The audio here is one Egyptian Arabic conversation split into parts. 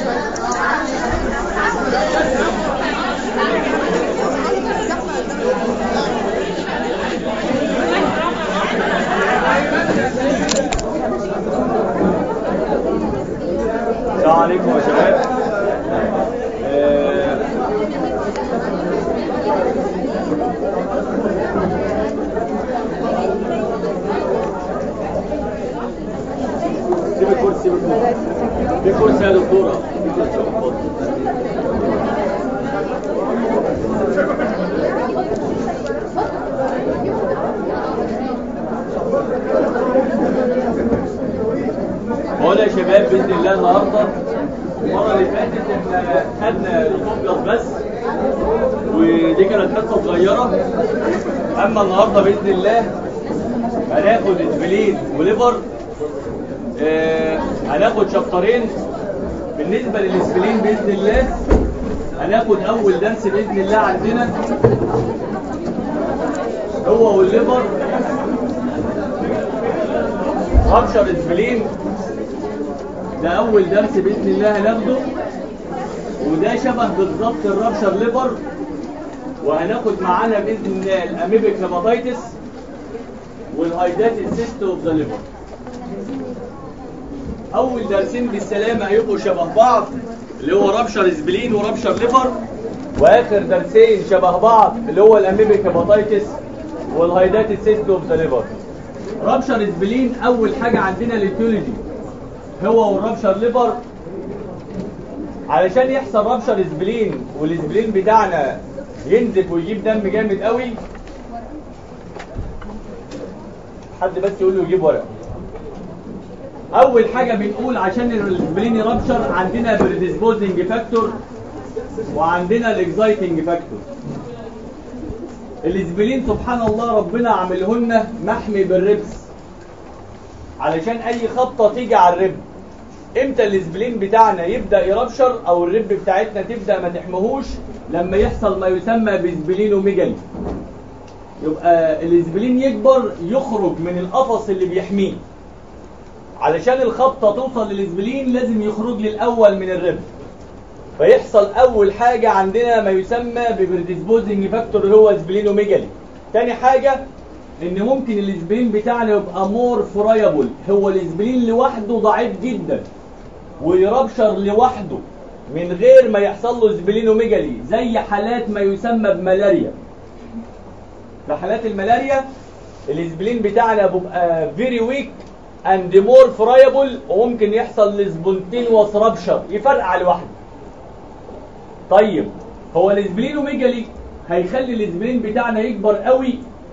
السلام عليكم يا شباب آه، سيب الكرسي سيب الكرسي في كرسي يا دكتورة في كرسي اتفضل. بقول يا شباب باذن الله النهارده المره اللي فاتت احنا خدنا الفوكس بس ودي كانت حصه صغيره اما النهارده باذن الله هناخد اسبلين وليفر آه هناخد شابترين بالنسبه للاسبلين باذن الله هناخد اول درس باذن الله عندنا هو والليفر رابشر اسبلين ده اول درس باذن الله هناخده وده شبه بالظبط الرابشر ليفر وهناخد معانا باذن الله الاميبيك هيباتيتس والهايداتد سيست اوف ذا ليفر اول درسين بالسلامه هيبقوا شبه بعض اللي هو رابشر سبلين ورابشر ليفر واخر درسين شبه بعض اللي هو الاميبيك هيباتيتس والهايداتد سيست اوف ذا ليفر رابشر سبلين اول حاجه عندنا الاتيولوجي هو والرابشر ليفر علشان يحصل رابشر سبلين والسبلين بتاعنا ينزف ويجيب دم جامد قوي حد بس يقول له يجيب ورق اول حاجه بنقول عشان السبلين يرابشر عندنا بريديسبوزنج فاكتور وعندنا الاكزايتنج فاكتور الاسبلين سبحان الله ربنا عاملهن محمي بالربس علشان اي خبطه تيجي على الرب امتى الاسبلين بتاعنا يبدا يربشر او الرب بتاعتنا تبدا ما تحمهوش لما يحصل ما يسمى باسبلينوميجالي يبقى الاسبلين يكبر يخرج من القفص اللي بيحميه علشان الخبطه توصل للاسبلين لازم يخرج لي الاول من الرب فيحصل اول حاجه عندنا ما يسمى ببريديسبوزنج فاكتور اللي هو اسبلينوميجالي تاني حاجه ان ممكن الاسبلين بتاعنا يبقى مور فرايبل هو الاسبلين لوحده ضعيف جدا ويربشر لوحده من غير ما يحصل له اسبلينوميجالي زي حالات ما يسمى بملاريا في حالات الملاريا الاسبلين بتاعنا بيبقى فيري ويك اند مور فرايبل وممكن يحصل لسبونتينوس ربشر يفرقع لوحده طيب هو الاسبلينوميجالي هيخلي الاسبلين بتاعنا يكبر قوي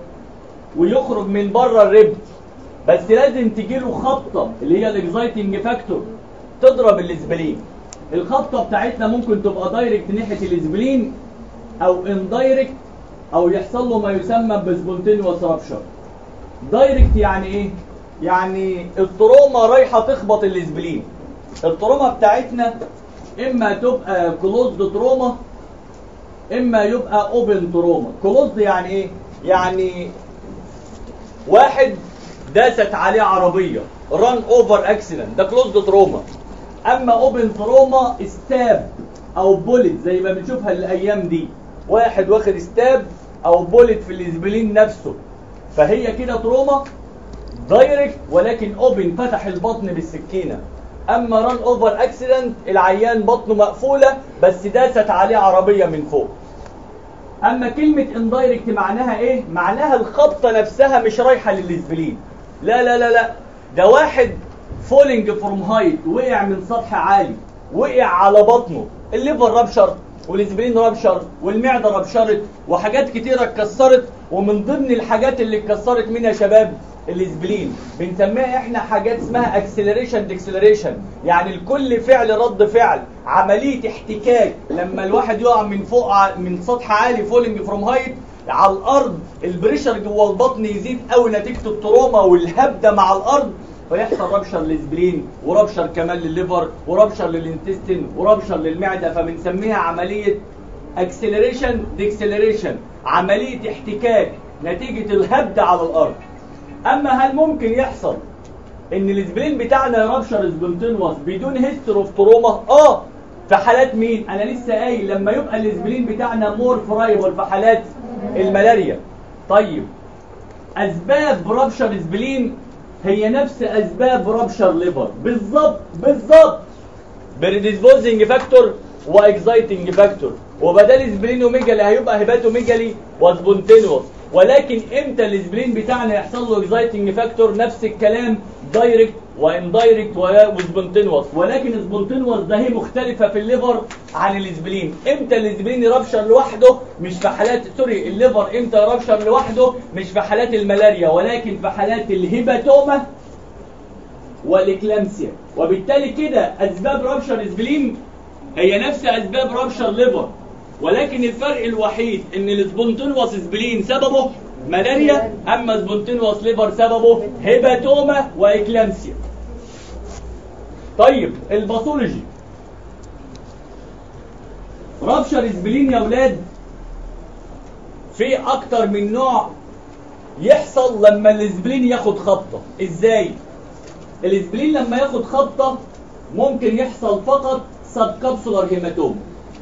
ويخرج من بره الرب بس لازم تجيله خبطه اللي هي الاكزايتنج فاكتور تضرب الاسبلين الخبطه بتاعتنا ممكن تبقى دايركت ناحيه الاسبلين او اندايركت او يحصل له ما يسمى بسبونتينوس رابشر دايركت يعني ايه يعني التروما رايحه تخبط الاسبلين التروما بتاعتنا اما تبقى كلوزد تروما اما يبقى اوبن تروما كلوزد يعني ايه يعني واحد داست عليه عربيه ران اوفر اكسيدنت ده كلوزد تروما اما اوبن تروما ستاب او بولت زي ما بنشوفها الايام دي واحد واخد ستاب او بولت في الاسبلين نفسه فهي كده تروما دايركت ولكن اوبن فتح البطن بالسكينه اما ران اوفر اكسيدنت العيان بطنه مقفوله بس داست عليه عربيه من فوق اما كلمه اندايركت معناها ايه معناها الخبطه نفسها مش رايحه للاسبلين لا لا لا لا ده واحد فولينج فروم هايت وقع من سطح عالي وقع على بطنه الليفر رابشر والاسبرين رابشر والمعده رابشرت وحاجات كتيره اتكسرت ومن ضمن الحاجات اللي اتكسرت منها يا شباب الاسبلين بنسميها احنا حاجات اسمها اكسلريشن ديكسلريشن يعني الكل فعل رد فعل عمليه احتكاك لما الواحد يقع من فوق ع- من سطح عالي فولينج فروم هايت على الارض البريشر جوه البطن يزيد قوي نتيجه التروما والهبده مع الارض فيحصل ربشر للسبلين وربشر كمان للليفر وربشر للانتستين وربشر للمعده فبنسميها عمليه اكسلريشن ديكسلريشن عمليه احتكاك نتيجه الهبده على الارض اما هل ممكن يحصل ان السبلين بتاعنا يربشر سبونتينوس بدون هيستوري اوف تروما اه في حالات مين انا لسه قايل لما يبقى الاسبلين بتاعنا مور فرايبل في حالات الملاريا طيب اسباب رابشر اسبلين هي نفس اسباب رابشر ليفر بالظبط بالظبط بريديسبوزنج فاكتور واكزايتنج فاكتور وبدل سبلينوميجالي هيبقى هيباتوميجالي وسبونتينوس ولكن امتى السبلين بتاعنا يحصل له اكزايتنج فاكتور نفس الكلام دايركت واندايركت وسبونتينوس ولكن سبونتينوس ده هي مختلفه في الليفر عن السبلين امتى السبلين يرابشر لوحده مش في حالات سوري الليفر امتى يرابشر لوحده مش في حالات الملاريا ولكن في حالات الهيباتوما والاكلامسيا وبالتالي كده اسباب رابشر سبلين هي نفس اسباب رابشر ليفر ولكن الفرق الوحيد ان السبونتينوس سبلين سببه ملاريا اما سبونتينوس ليفر سببه هيباتوما واكلامسيا طيب الباثولوجي رابشر سبلين يا ولاد في اكتر من نوع يحصل لما السبلين ياخد خبطه ازاي السبلين لما ياخد خبطه ممكن يحصل فقط سب كابسولار هيماتوم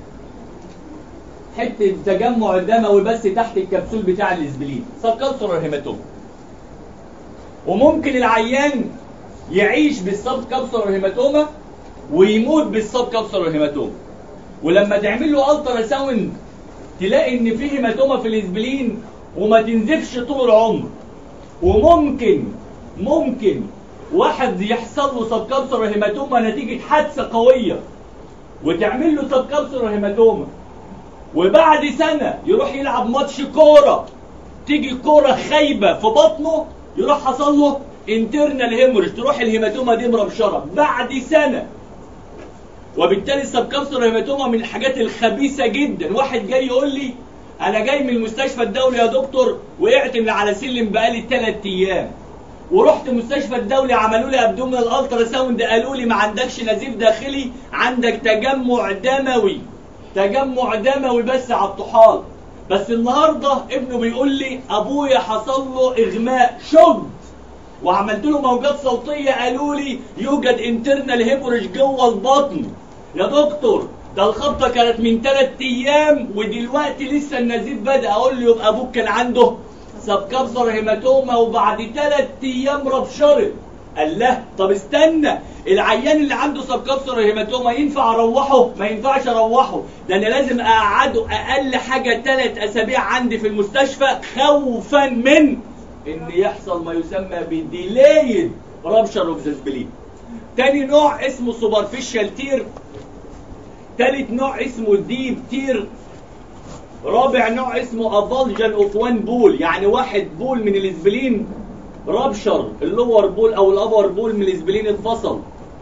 حته تجمع دموي بس تحت الكبسول بتاع الاسبلين سب كابسولار هيماتوم وممكن العيان يعيش بالسب كابسولار هيماتوما ويموت بالسب كابسولار هيماتوما ولما تعمل له الترا ساوند تلاقي ان في هيماتوما في الاسبلين وما تنزفش طول العمر وممكن ممكن واحد يحصل له سب كابسولار هيماتوما نتيجه حادثه قويه وتعمل له سب كابسولار هيماتوما وبعد سنة يروح يلعب ماتش كورة تيجي كورة خايبة في بطنه يروح حصل له انترنال هيموريج تروح الهيماتوما دي مربشرة بعد سنة وبالتالي السبكابسولار هيماتوما من الحاجات الخبيثة جدا واحد جاي يقول لي انا جاي من المستشفى الدولي يا دكتور وقعت من على سلم بقالي ثلاث ايام ورحت مستشفى الدولي عملوا لي ابدومينال الترا ساوند قالوا لي ما عندكش نزيف داخلي عندك تجمع دموي تجمع دموي بس على الطحال بس النهارده ابنه بيقول لي ابويا حصل له اغماء شد وعملت له موجات صوتيه قالوا لي يوجد انترنال هيموريج جوه البطن يا دكتور ده الخبطه كانت من ثلاث ايام ودلوقتي لسه النزيف بدا اقول له يبقى ابوك كان عنده سبكابسر هيماتوما وبعد ثلاث ايام ربشرت قال لا طب استنى العيان اللي عنده سبكابسر هيماتوما ينفع اروحه ما ينفعش اروحه ده انا لازم اقعده اقل حاجه ثلاث اسابيع عندي في المستشفى خوفا من ان يحصل ما يسمى بديلايد رابشر اوف ذا تاني نوع اسمه سوبرفيشال تير تالت نوع اسمه ديب تير رابع نوع اسمه افالجن اوف وان بول يعني واحد بول من الاسبلين رابشر اللور بول او الابر بول من الاسبلين اتفصل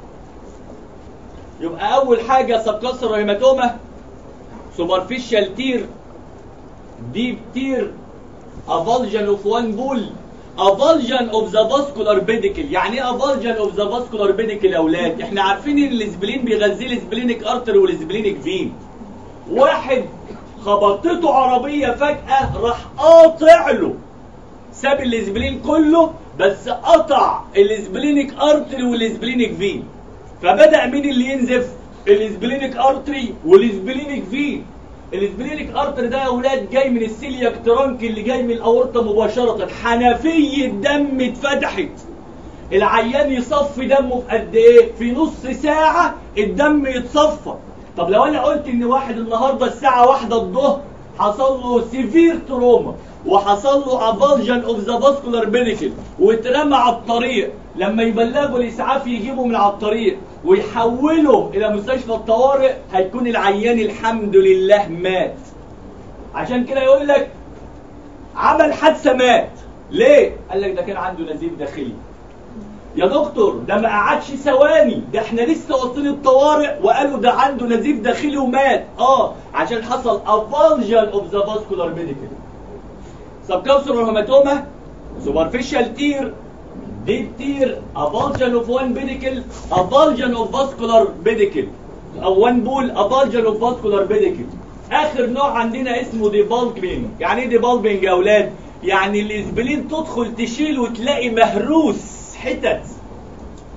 يبقى اول حاجه سبكسر هيماتوما سوبرفيشال تير ديب تير افالجن اوف وان بول افالجن اوف ذا فاسكولار بيديكل يعني ايه افالجن اوف ذا فاسكولار بيديكل يا اولاد احنا عارفين ان الاسبلين بيغذي الاسبلينيك ارتر والاسبلينيك فين واحد خبطته عربيه فجاه راح قاطع له ساب الاسبلين كله بس قطع الاسبلينيك ارتري والاسبلينيك فين فبدا مين اللي ينزف الاسبلينيك ارتري والاسبلينيك فين الاسبلينيك ارتري ده يا اولاد جاي من السيلياك ترانك اللي جاي من الاورطه مباشره حنفيه دم اتفتحت العيان يصفي دمه في قد ايه في نص ساعه الدم يتصفى طب لو انا قلت ان واحد النهارده الساعه واحدة الظهر حصل له سيفير تروما وحصل له افالجن اوف ذا فاسكولار بينيكل واترمى على الطريق لما يبلغوا الاسعاف يجيبوا من على الطريق ويحولوا الى مستشفى الطوارئ هيكون العيان الحمد لله مات عشان كده يقول لك عمل حادثه مات ليه قال لك ده كان عنده نزيف داخلي يا دكتور ده ما قعدش ثواني ده احنا لسه واصلين الطوارئ وقالوا ده عنده نزيف داخلي ومات اه عشان حصل افالجن اوف ذا فاسكولار بيديكل سبكابسولار هيماتوما سوبرفيشال تير ديب تير افالجن اوف وان بيديكل افالجن اوف فاسكولار بيديكل او وان بول افالجن اوف فاسكولار بيديكل اخر نوع عندنا اسمه ديبالبينج يعني ايه ديبالبينج يا اولاد يعني الاسبلين تدخل تشيل وتلاقي مهروس حتت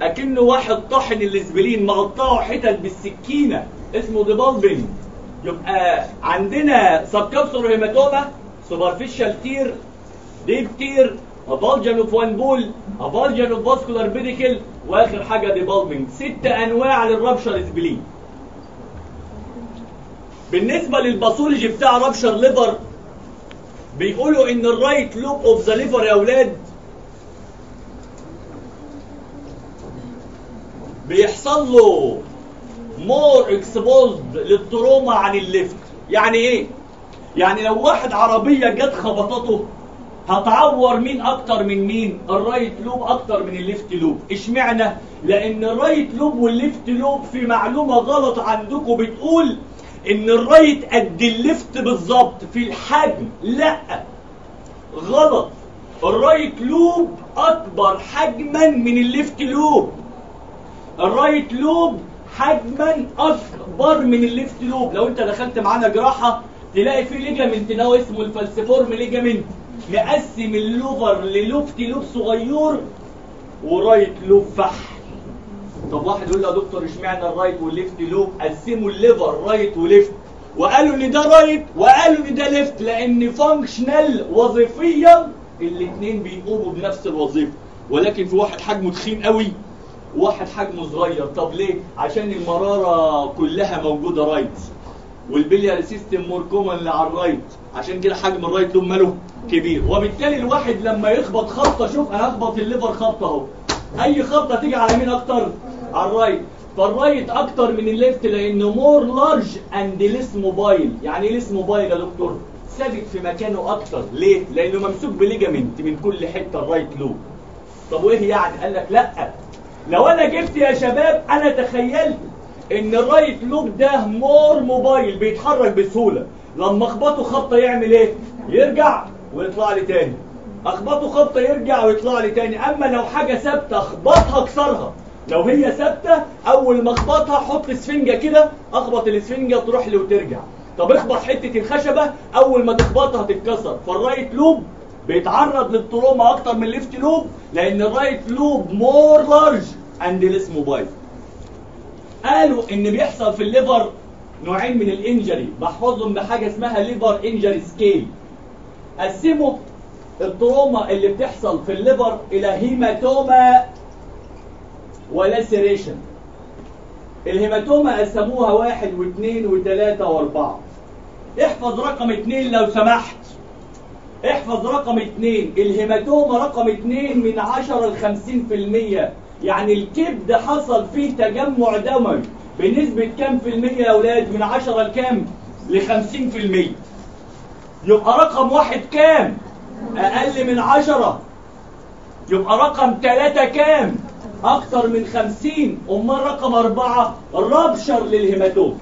اكنه واحد طحن الاسبلين مقطعه حتت بالسكينه اسمه ديبالبنج يبقى عندنا سبكابسول هيماتوما سوبرفيشال تير ديب تير افالجن اوف وان بول افالجن اوف فاسكولار بيديكل واخر حاجه ديبالبنج ست انواع للربشر اسبلين بالنسبه للباثولوجي بتاع ربشر ليفر بيقولوا ان الرايت لوب اوف ذا ليفر يا اولاد بيحصل له مور اكسبوزد للتروما عن الليفت يعني ايه يعني لو واحد عربيه جت خبطته هتعور مين اكتر من مين الرايت لوب اكتر من الليفت لوب اشمعنى لان الرايت لوب والليفت لوب في معلومه غلط عندكم بتقول ان الرايت قد الليفت بالظبط في الحجم لا غلط الرايت لوب اكبر حجما من الليفت لوب الرايت لوب حجما اكبر من الليفت لوب لو انت دخلت معانا جراحه تلاقي في ليجامنت ناو اسمه الفالسيفورم ليجامنت مقسم اللوفر للوفت لوب صغير ورايت لوب فحل طب واحد يقول له يا دكتور اشمعنى الرايت والليفت لوب قسموا الليفر رايت وليفت وقالوا ان ده رايت وقالوا ان ده ليفت لان فانكشنال وظيفيا الاثنين بيقوموا بنفس الوظيفه ولكن في واحد حجمه تخين قوي وواحد حجمه صغير طب ليه عشان المراره كلها موجوده رايت والبليار سيستم مور كومن على الرايت عشان كده حجم الرايت لوب ماله كبير وبالتالي الواحد لما يخبط خبطه شوف انا هخبط الليفر خبطه اهو اي خبطه تيجي على مين اكتر على الرايت فالرايت اكتر من الليفت لانه مور لارج اند ليس موبايل يعني ايه ليس موبايل يا دكتور ثابت في مكانه اكتر ليه لانه ممسوك بليجامنت من كل حته الرايت لوب طب وايه يعني قال لك لا لو انا جبت يا شباب انا تخيلت ان الرايت لوب ده مور موبايل بيتحرك بسهوله لما اخبطه خبطه يعمل ايه يرجع ويطلع لي تاني اخبطه خبطه يرجع ويطلع لي تاني اما لو حاجه ثابته اخبطها اكسرها لو هي ثابته اول ما اخبطها احط سفنجه كده اخبط السفنجه تروح لي وترجع طب اخبط حته الخشبه اول ما تخبطها تتكسر فالرايت لوب بيتعرض للتروما اكتر من الليفت لوب لان الرايت لوب مور لارج اند ليس موبايل قالوا ان بيحصل في الليفر نوعين من الانجري بحفظهم بحاجه اسمها ليفر انجري سكيل قسموا التروما اللي بتحصل في الليفر الى هيماتوما ولاسيريشن الهيماتوما قسموها واحد واثنين وثلاثة واربعة احفظ رقم اثنين لو سمحت احفظ رقم اثنين الهيماتوما رقم اثنين من عشرة لخمسين في المية يعني الكبد حصل فيه تجمع دموي بنسبة كام في المية يا أولاد من عشرة لكام لخمسين في المية يبقى رقم واحد كام أقل من عشرة يبقى رقم ثلاثة كام أكتر من خمسين أمال رقم أربعة رابشر للهيماتوم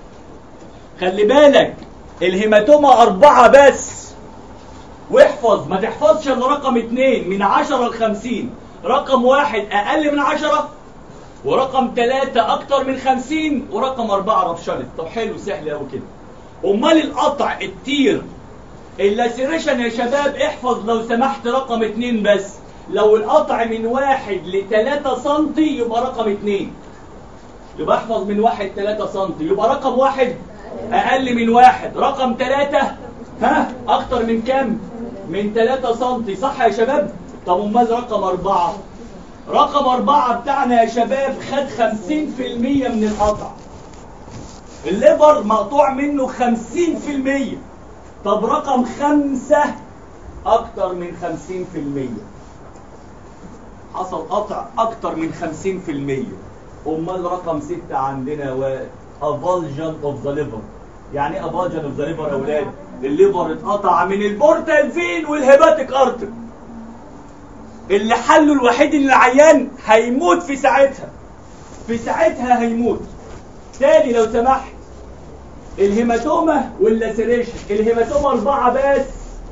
خلي بالك الهيماتوما أربعة بس واحفظ ما تحفظش إلا رقم اتنين من عشرة لخمسين رقم واحد أقل من عشرة ورقم ثلاثة أكتر من خمسين ورقم أربعة ربشرت طب حلو سهل أوي كده أمال القطع التير اللاسيريشن يا شباب احفظ لو سمحت رقم اتنين بس لو القطع من واحد لتلاتة سنتي يبقى رقم اتنين يبقى احفظ من واحد تلاتة سنتي يبقى رقم واحد أقل من واحد رقم تلاتة ها أكتر من كام؟ من تلاتة سنتي صح يا شباب؟ طب امال رقم أربعة رقم أربعة بتاعنا يا شباب خد خمسين في المية من القطع الليبر مقطوع منه خمسين في المية طب رقم خمسة أكتر من خمسين في المية حصل قطع أكتر من خمسين في المية أمال رقم ستة عندنا و avulsion of the liver يعني ايه avulsion of the liver يا أولاد الليفر اتقطع من البورتال فين والهيباتيك ارتر اللي حله الوحيد ان العيان هيموت في ساعتها في ساعتها هيموت تاني لو سمحت الهيماتوما واللاسيريشن الهيماتوما أربعة بس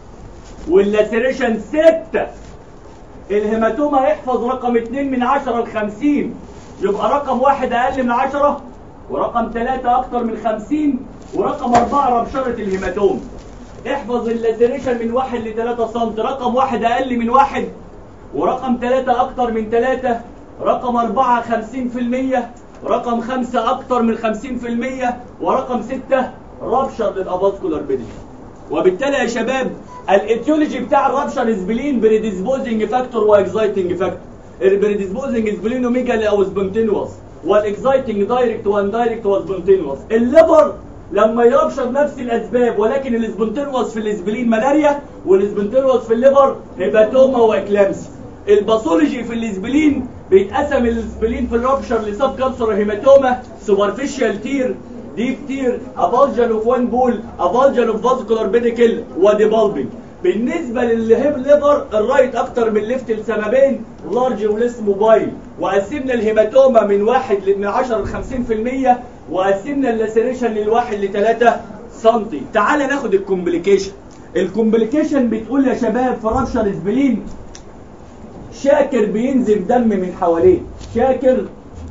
واللاسيريشن ستة الهيماتوما يحفظ رقم اتنين من عشرة لخمسين يبقى رقم واحد أقل من عشرة ورقم ثلاثة أكتر من خمسين ورقم أربعة ربشرة الهيماتوم احفظ اللاسيريشن من واحد لثلاثة سنت رقم واحد أقل من واحد ورقم ثلاثة أكتر من ثلاثة رقم أربعة خمسين في المية رقم خمسة أكتر من خمسين في المية ورقم ستة رابشر للأفاسكولار بيدي وبالتالي يا شباب الاتيولوجي بتاع الرابشر اسبلين بريديسبوزنج فاكتور واكزايتنج فاكتور البريديسبوزنج سبلينوميجالي او سبونتينوس والاكزايتنج دايركت وان دايركت وسبونتينوس الليفر لما يربشر نفس الاسباب ولكن السبونتينوس في الاسبلين ملاريا والسبونتينوس في الليفر هيباتوما واكلامسي الباثولوجي في الاسبلين بيتقسم الاسبلين في الرابشر لسب كانسر هيماتوما سوبرفيشال تير ديب تير افالجن اوف وان بول افالجن اوف فاسكولار بيديكل وديبالبنج بالنسبة للهيب ليفر الرايت اكتر من الليفت لسببين لارج وليس موبايل وقسمنا الهيماتوما من واحد من 10 ل 50% وقسمنا اللاسيريشن للواحد ل 3 سم تعال ناخد الكومبليكيشن الكومبليكيشن بتقول يا شباب في رابشر اسبلين شاكر بينزف دم من حواليه شاكر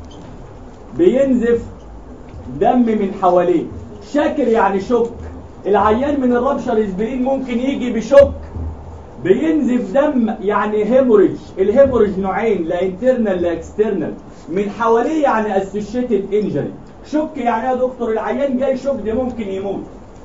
بينزف دم من حواليه شاكر يعني شك العيان من الرابشر اسبرين ممكن يجي بشك بينزف دم يعني هيموريج الهيموريج نوعين لا انترنال لا اكسترنال من حواليه يعني اسوشيتد انجري شك يعني يا دكتور العيان جاي شك ده ممكن يموت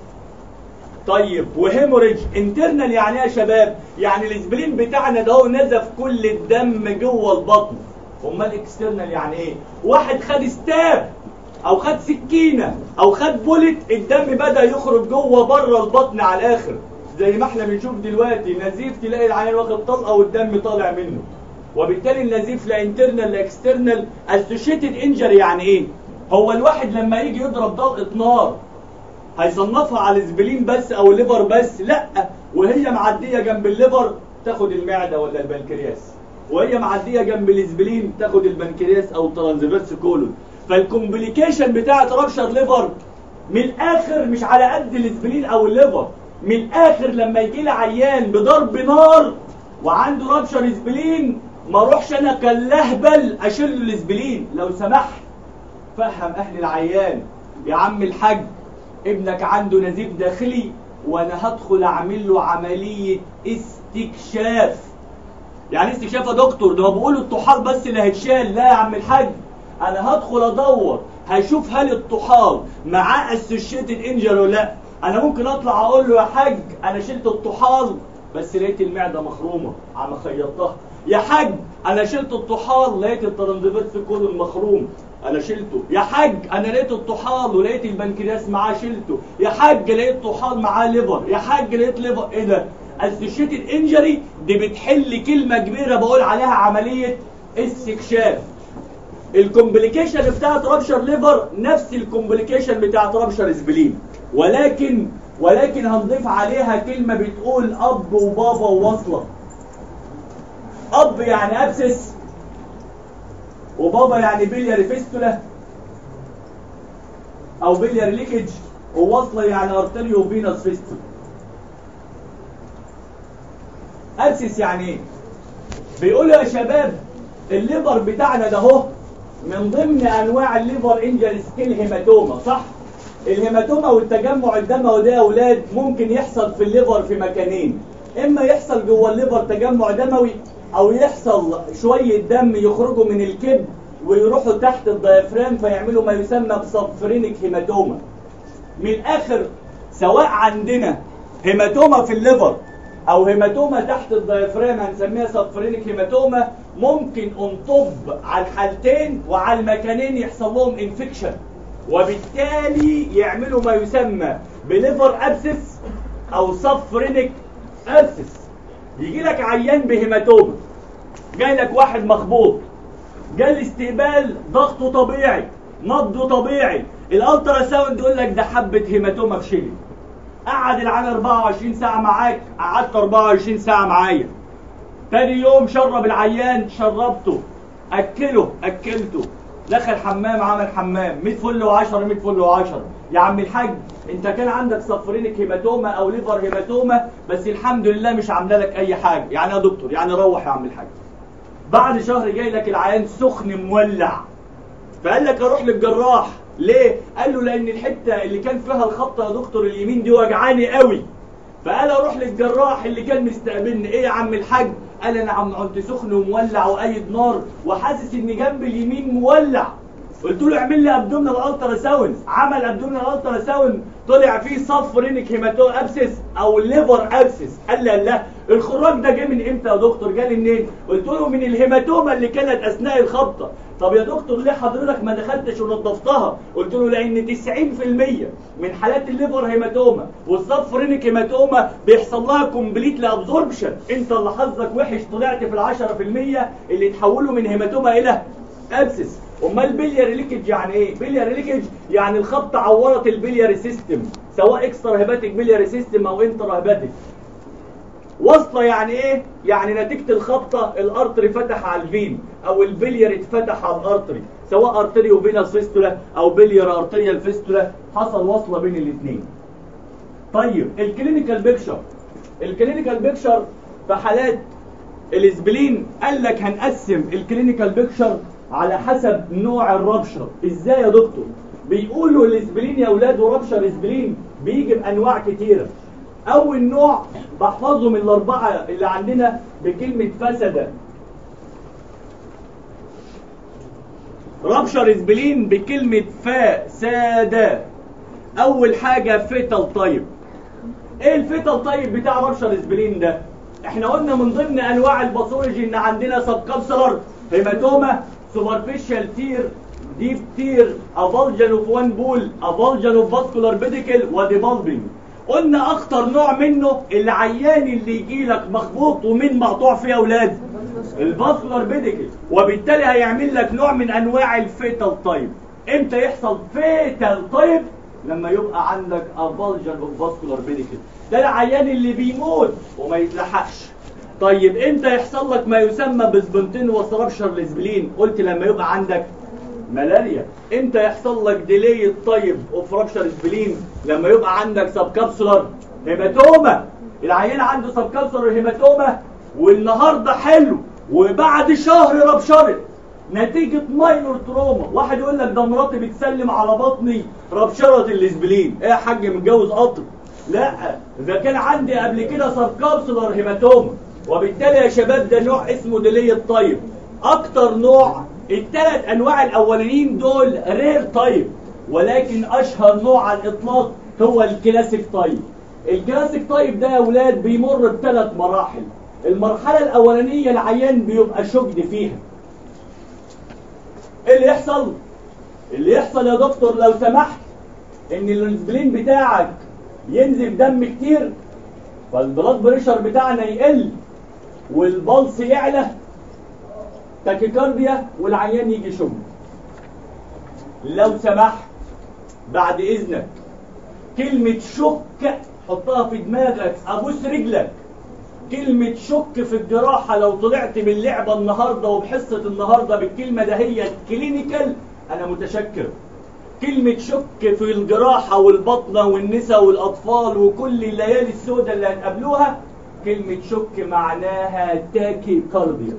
طيب وهيموريج انترنال يعني ايه يا شباب يعني الاسبرين بتاعنا ده هو نزف كل الدم جوه البطن امال اكسترنال يعني ايه واحد خد ستاب او خد سكينة او خد بولت الدم بدأ يخرج جوه بره البطن على الاخر زي ما احنا بنشوف دلوقتي نزيف تلاقي العيان واخد طلقة والدم طالع منه وبالتالي النزيف لا انترنال لا اكسترنال اسوشيتد انجري يعني ايه هو الواحد لما يجي يضرب طلقة نار هيصنفها على الزبلين بس او الليفر بس لا وهي معدية جنب الليفر تاخد المعدة ولا البنكرياس وهي معدية جنب الاسبلين تاخد البنكرياس او الترانزفيرس كولون فالكومبليكيشن بتاعت رابشر ليفر من الاخر مش على قد الاسبلين او الليفر من الاخر لما يجي لي عيان بضرب نار وعنده رابشر اسبلين ما اروحش انا كاللهبل اشيل له الاسبلين لو سمحت فهم اهل العيان يا عم الحاج ابنك عنده نزيف داخلي وانا هدخل اعمل له عمليه استكشاف يعني استكشاف يا دكتور ده بيقولوا الطحال بس اللي هيتشال لا يا عم الحاج انا هدخل ادور هشوف هل الطحال معاه اسوشيتد انجر ولا لا انا ممكن اطلع اقول له يا حاج انا شلت الطحال بس لقيت المعده مخرومه عم خيطتها يا حاج انا شلت الطحال لقيت الترندفيرس كولون مخروم انا شلته يا حاج انا لقيت الطحال ولقيت البنكرياس معاه شلته يا حاج لقيت طحال معاه ليفر يا حاج لقيت ليفر ايه ده اسوشيتد انجري دي بتحل كلمه كبيره بقول عليها عمليه استكشاف الكومبليكيشن بتاعت رابشر ليفر نفس الكومبليكيشن بتاعت رابشر سبلين ولكن ولكن هنضيف عليها كلمة بتقول أب وبابا ووصلة أب يعني أبسس وبابا يعني بلياري فيستولا أو بلياري ليكج ووصلة يعني أرتريو فينوس فيستولا أبسس يعني إيه؟ بيقولوا يا شباب الليفر بتاعنا ده اهو من ضمن انواع الليفر انجل سكيل هيماتوما صح الهيماتوما والتجمع الدموي ده يا اولاد ممكن يحصل في الليفر في مكانين اما يحصل جوه الليفر تجمع دموي او يحصل شويه دم يخرجوا من الكبد ويروحوا تحت الديافرام فيعملوا ما يسمى بصفرينك هيماتوما من الاخر سواء عندنا هيماتوما في الليفر او هيماتوما تحت الديافرام هنسميها صفرينك هيماتوما ممكن انطب على الحالتين وعلى المكانين يحصل لهم انفكشن وبالتالي يعملوا ما يسمى بليفر ابسس او صفرينك ابسس يجي لك عيان بهيماتوما جاي لك واحد مخبوط جاي الاستقبال ضغطه طبيعي نبضه طبيعي الالترا ساوند يقول لك ده حبه هيماتوما في شيلي قعد العيان 24 ساعه معاك قعدت 24 ساعه معايا تاني يوم شرب العيان شربته اكله اكلته دخل حمام عمل حمام 100 فل و10 100 فل و10 يا عم الحاج انت كان عندك صفرينك هيماتوما او ليفر هيماتوما بس الحمد لله مش عامله لك اي حاجه يعني يا دكتور يعني روح يا عم الحاج بعد شهر جاي لك العيان سخن مولع فقال لك اروح للجراح ليه قال له لان الحته اللي كان فيها الخطه يا دكتور اليمين دي وجعاني قوي فقال اروح للجراح اللي كان مستقبلني ايه يا عم الحاج قال انا عم عدت سخن ومولع وقايد نار وحاسس ان جنب اليمين مولع قلت له اعمل لي ابدومينال الترا ساوند عمل ابدومينال الترا ساوند طلع فيه صف رينيك هيماتو ابسس او ليفر ابسس قال لي لا الخراج ده جه من امتى يا دكتور جالي منين قلت له من الهيماتوما اللي كانت اثناء الخبطه طب يا دكتور ليه حضرتك ما دخلتش ونظفتها قلت له لان 90% من حالات الليفر هيماتوما والصف رينيك هيماتوما بيحصل لها كومبليت لابزوربشن انت اللي حظك وحش طلعت في ال 10% اللي تحولوا من هيماتوما الى ابسس امال بلياري ليكج يعني ايه بلياري ليكج يعني الخبطه عورت البلياري سيستم سواء اكسترا هيباتيك بلياري سيستم او انترا هيباتيك واصله يعني ايه يعني نتيجه الخبطه الارتري فتح على الفين او البلياري اتفتح على الارتري سواء ارتريو فينال فيستولا او بليار ارتريال فيستولا حصل وصله بين الاثنين طيب الكلينيكال بيكشر الكلينيكال بيكشر في حالات الاسبلين قال لك هنقسم الكلينيكال بيكشر على حسب نوع الربشر ازاي يا دكتور بيقولوا الاسبلين يا اولاد وربشر اسبلين بيجي بانواع كتيره اول نوع بحفظه من الاربعه اللي عندنا بكلمه فسد ربشر اسبلين بكلمه فساد اول حاجه فيتال طيب ايه الفيتال طيب بتاع ربشر اسبلين ده احنا قلنا من ضمن انواع الباثولوجي ان عندنا سب كابسولار هيماتوما سوبرفيشال تير ديب تير افالجن اوف وان بول افالجن اوف فاسكولار بيديكل وديبالبنج قلنا اخطر نوع منه العيان اللي يجي لك مخبوط ومين مقطوع فيه يا اولاد الفاسكولار بيديكل وبالتالي هيعمل لك نوع من انواع الفيتال تايب امتى يحصل فيتال تايب لما يبقى عندك افالجن اوف فاسكولار بيديكل ده العيان اللي بيموت وما يتلحقش طيب امتى يحصل لك ما يسمى بسبنتين وسربشر الاسبلين قلت لما يبقى عندك ملاريا امتى يحصل لك ديلي الطيب اوف رابشر اسبلين لما يبقى عندك سب كابسولار هيماتوما العيان عنده سب كابسولار هيماتوما والنهارده حلو وبعد شهر ربشرت نتيجة ماينور تروما واحد يقول لك ده مراتي بتسلم على بطني ربشرة الاسبلين ايه يا حاج متجوز قطر لا ده كان عندي قبل كده سب كابسولار هيماتوما وبالتالي يا شباب ده نوع اسمه ديلي الطيب اكتر نوع الثلاث انواع الاولانيين دول رير تايب ولكن اشهر نوع على الاطلاق هو الكلاسيك تايب الكلاسيك تايب ده يا اولاد بيمر بثلاث مراحل المرحله الاولانيه العيان بيبقى شجد فيها ايه اللي يحصل اللي يحصل يا دكتور لو سمحت ان الانسبلين بتاعك ينزل دم كتير فالبلاد بريشر بتاعنا يقل والبلس يعلى تاكيكارديا والعيان يجي شم لو سمحت بعد اذنك كلمة شك حطها في دماغك ابوس رجلك كلمة شك في الجراحة لو طلعت من اللعبة النهاردة وبحصة النهاردة بالكلمة ده هي كلينيكال انا متشكر كلمة شك في الجراحة والبطنة والنساء والأطفال وكل الليالي السوداء اللي هتقابلوها كلمة شك معناها تاكي كارديا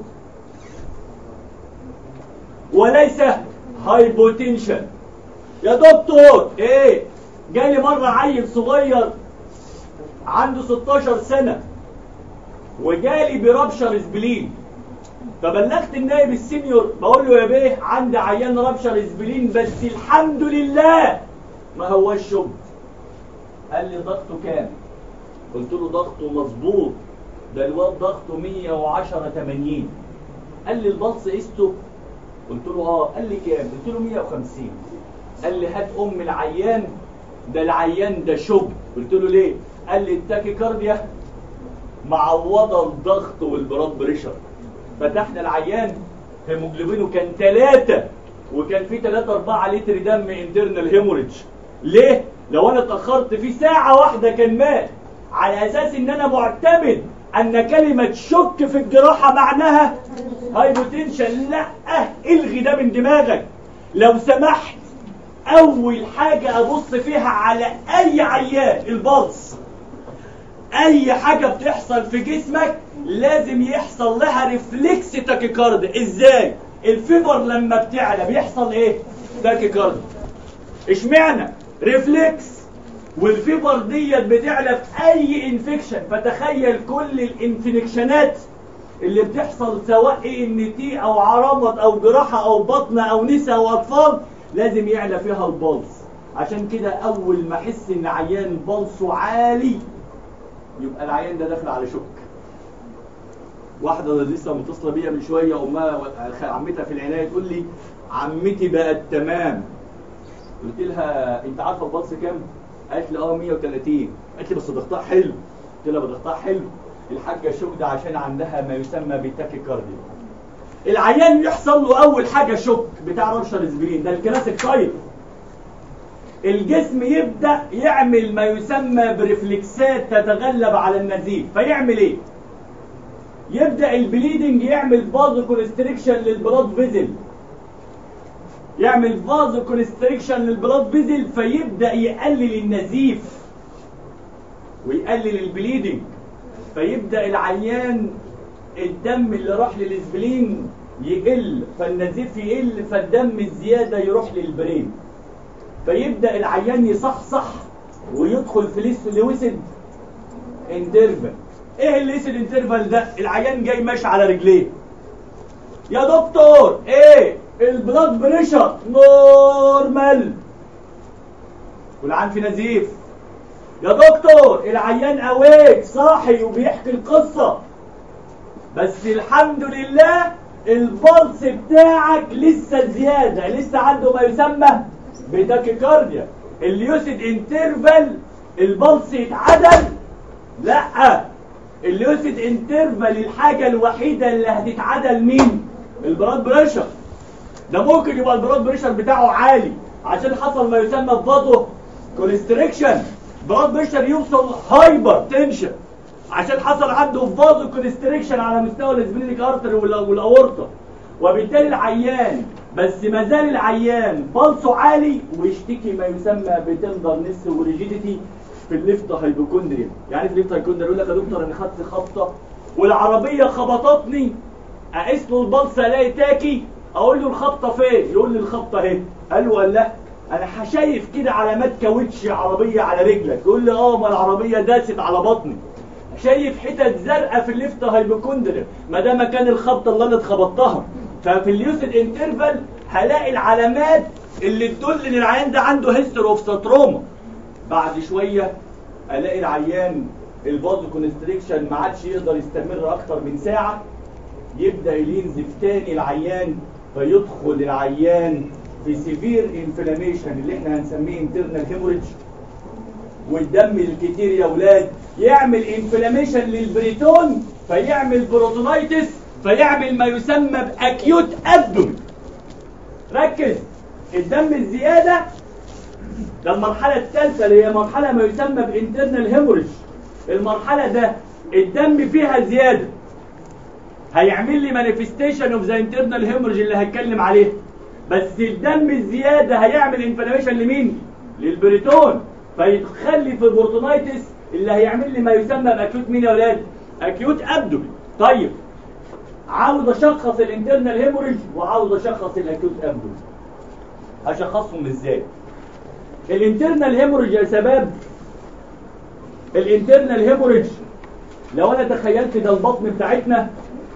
وليس هايبوتنشن يا دكتور ايه جالي مرة عيل صغير عنده 16 سنة وجالي بربشر اسبلين فبلغت النائب السينيور بقول له يا بيه عندي عيان ربشر اسبلين بس الحمد لله ما هوش شب قال لي ضغطه كام قلت له ضغطه مظبوط ده الواد ضغطه 110 80 قال لي البلس قسته قلت له اه قال لي كام قلت له 150 قال لي هات ام العيان ده العيان ده شب قلت له ليه قال لي التاكي كارديا معوضه الضغط والبلاد بريشر فتحنا العيان هيموجلوبينه كان 3 وكان في 3 4 لتر دم انترنال هيموريدج ليه لو انا اتاخرت في ساعه واحده كان مات على اساس ان انا معتمد ان كلمه شك في الجراحه معناها هايبوتنشن لا الغي ده من دماغك لو سمحت اول حاجه ابص فيها على اي عيان البلس اي حاجة بتحصل في جسمك لازم يحصل لها ريفلكس تاكيكارد ازاي الفيبر لما بتعلى بيحصل ايه تاكيكارد اشمعنى ريفلكس والفيبر ديت بتعلى في اي انفكشن فتخيل كل الانفكشنات اللي بتحصل سواء اي ان تي او عرمض او جراحه او بطن او نساء او اطفال لازم يعلى فيها البلس عشان كده اول ما احس ان عيان بلسه عالي يبقى العيان ده داخل على شك واحده لسه متصله بيا من شويه امها عمتها في العنايه تقول لي عمتي بقت تمام قلت لها انت عارفه البلس كام قالت لي اه 130 قالت لي بس ضغطها حلو قلت لها ضغطها حلو الحاجه شوك ده عشان عندها ما يسمى بالتاكيكارديا العيان يحصل له اول حاجه شوك بتاع رشر اسبرين ده الكلاسيك تايب الجسم يبدا يعمل ما يسمى برفلكسات تتغلب على النزيف فيعمل ايه يبدا البليدنج يعمل فازو كونستريكشن للبلاد فيزل يعمل فازو كونستريكشن للبلاد فيزل فيبدا يقلل النزيف ويقلل البليدنج فيبدا العيان الدم اللي راح للاسبلين يقل فالنزيف يقل فالدم الزياده يروح للبرين فيبدا العيان يصحصح ويدخل في لويسد انترفال ايه الليسد انترفال ده العيان جاي ماشي على رجليه يا دكتور ايه البلاد بريشر نورمال والعيان في نزيف يا دكتور العيان اويك صاحي وبيحكي القصة بس الحمد لله البلس بتاعك لسه زيادة لسه عنده ما يسمى بتاكيكارديا اليوسيد انترفال البلس يتعدل لا اليوسيد انترفال الحاجة الوحيدة اللي هتتعدل مين البلاد بريشر ده ممكن يبقى البلاد بريشر بتاعه عالي عشان حصل ما يسمى بفاضه كونستريكشن بلاد بريشر يوصل هايبر تنشن عشان حصل عنده فازو كونستريكشن على مستوى الاسبلينيك ارتري والاورطه وبالتالي العيان بس ما زال العيان بلسه عالي ويشتكي ما يسمى بتندرنس وريجيديتي في الليفت هايبوكوندريا يعني في الليفت هايبوكوندريا يقول لك يا دكتور انا خدت خبطه والعربيه خبطتني اقيس له البلس الاقي تاكي اقول له الخبطه فين يقول لي الخبطه اهي قال له قال لا انا شايف كده علامات كاوتش عربيه على رجلك يقول لي اه ما العربيه داست على بطني شايف حتت زرقاء في الليفت هايبوكوندريا ما ده مكان الخبطه اللي انا اتخبطتها ففي اليوسيد انترفال هلاقي العلامات اللي تدل ان العيان ده عنده هيستوري اوف ستروما بعد شويه الاقي العيان الفازو كونستريكشن ما عادش يقدر يستمر اكتر من ساعه يبدا ينزف تاني العيان فيدخل العيان في سيفير انفلاميشن اللي احنا هنسميه انترنال هيموريدج والدم الكتير يا ولاد يعمل انفلاميشن للبريتون فيعمل بروتونايتس فيعمل ما يسمى باكيوت ابدومين ركز الدم الزياده ده المرحله الثالثه اللي هي مرحله ما يسمى بانترنال هيموريدج المرحله ده الدم فيها زياده هيعمل لي مانيفستيشن اوف ذا انترنال هيموريدج اللي هتكلم عليه بس الدم الزياده هيعمل انفلاميشن لمين للبريتون فيخلي في البورتونايتس اللي هيعمل لي ما يسمى باكيوت مين يا ولاد اكيوت ابدومين طيب عاوز اشخص الانترنال هيموريدج وعاوز اشخص الاكيوت ابدومين هشخصهم ازاي الانترنال هيموريدج يا شباب الانترنال هيموريدج لو انا تخيلت ده البطن بتاعتنا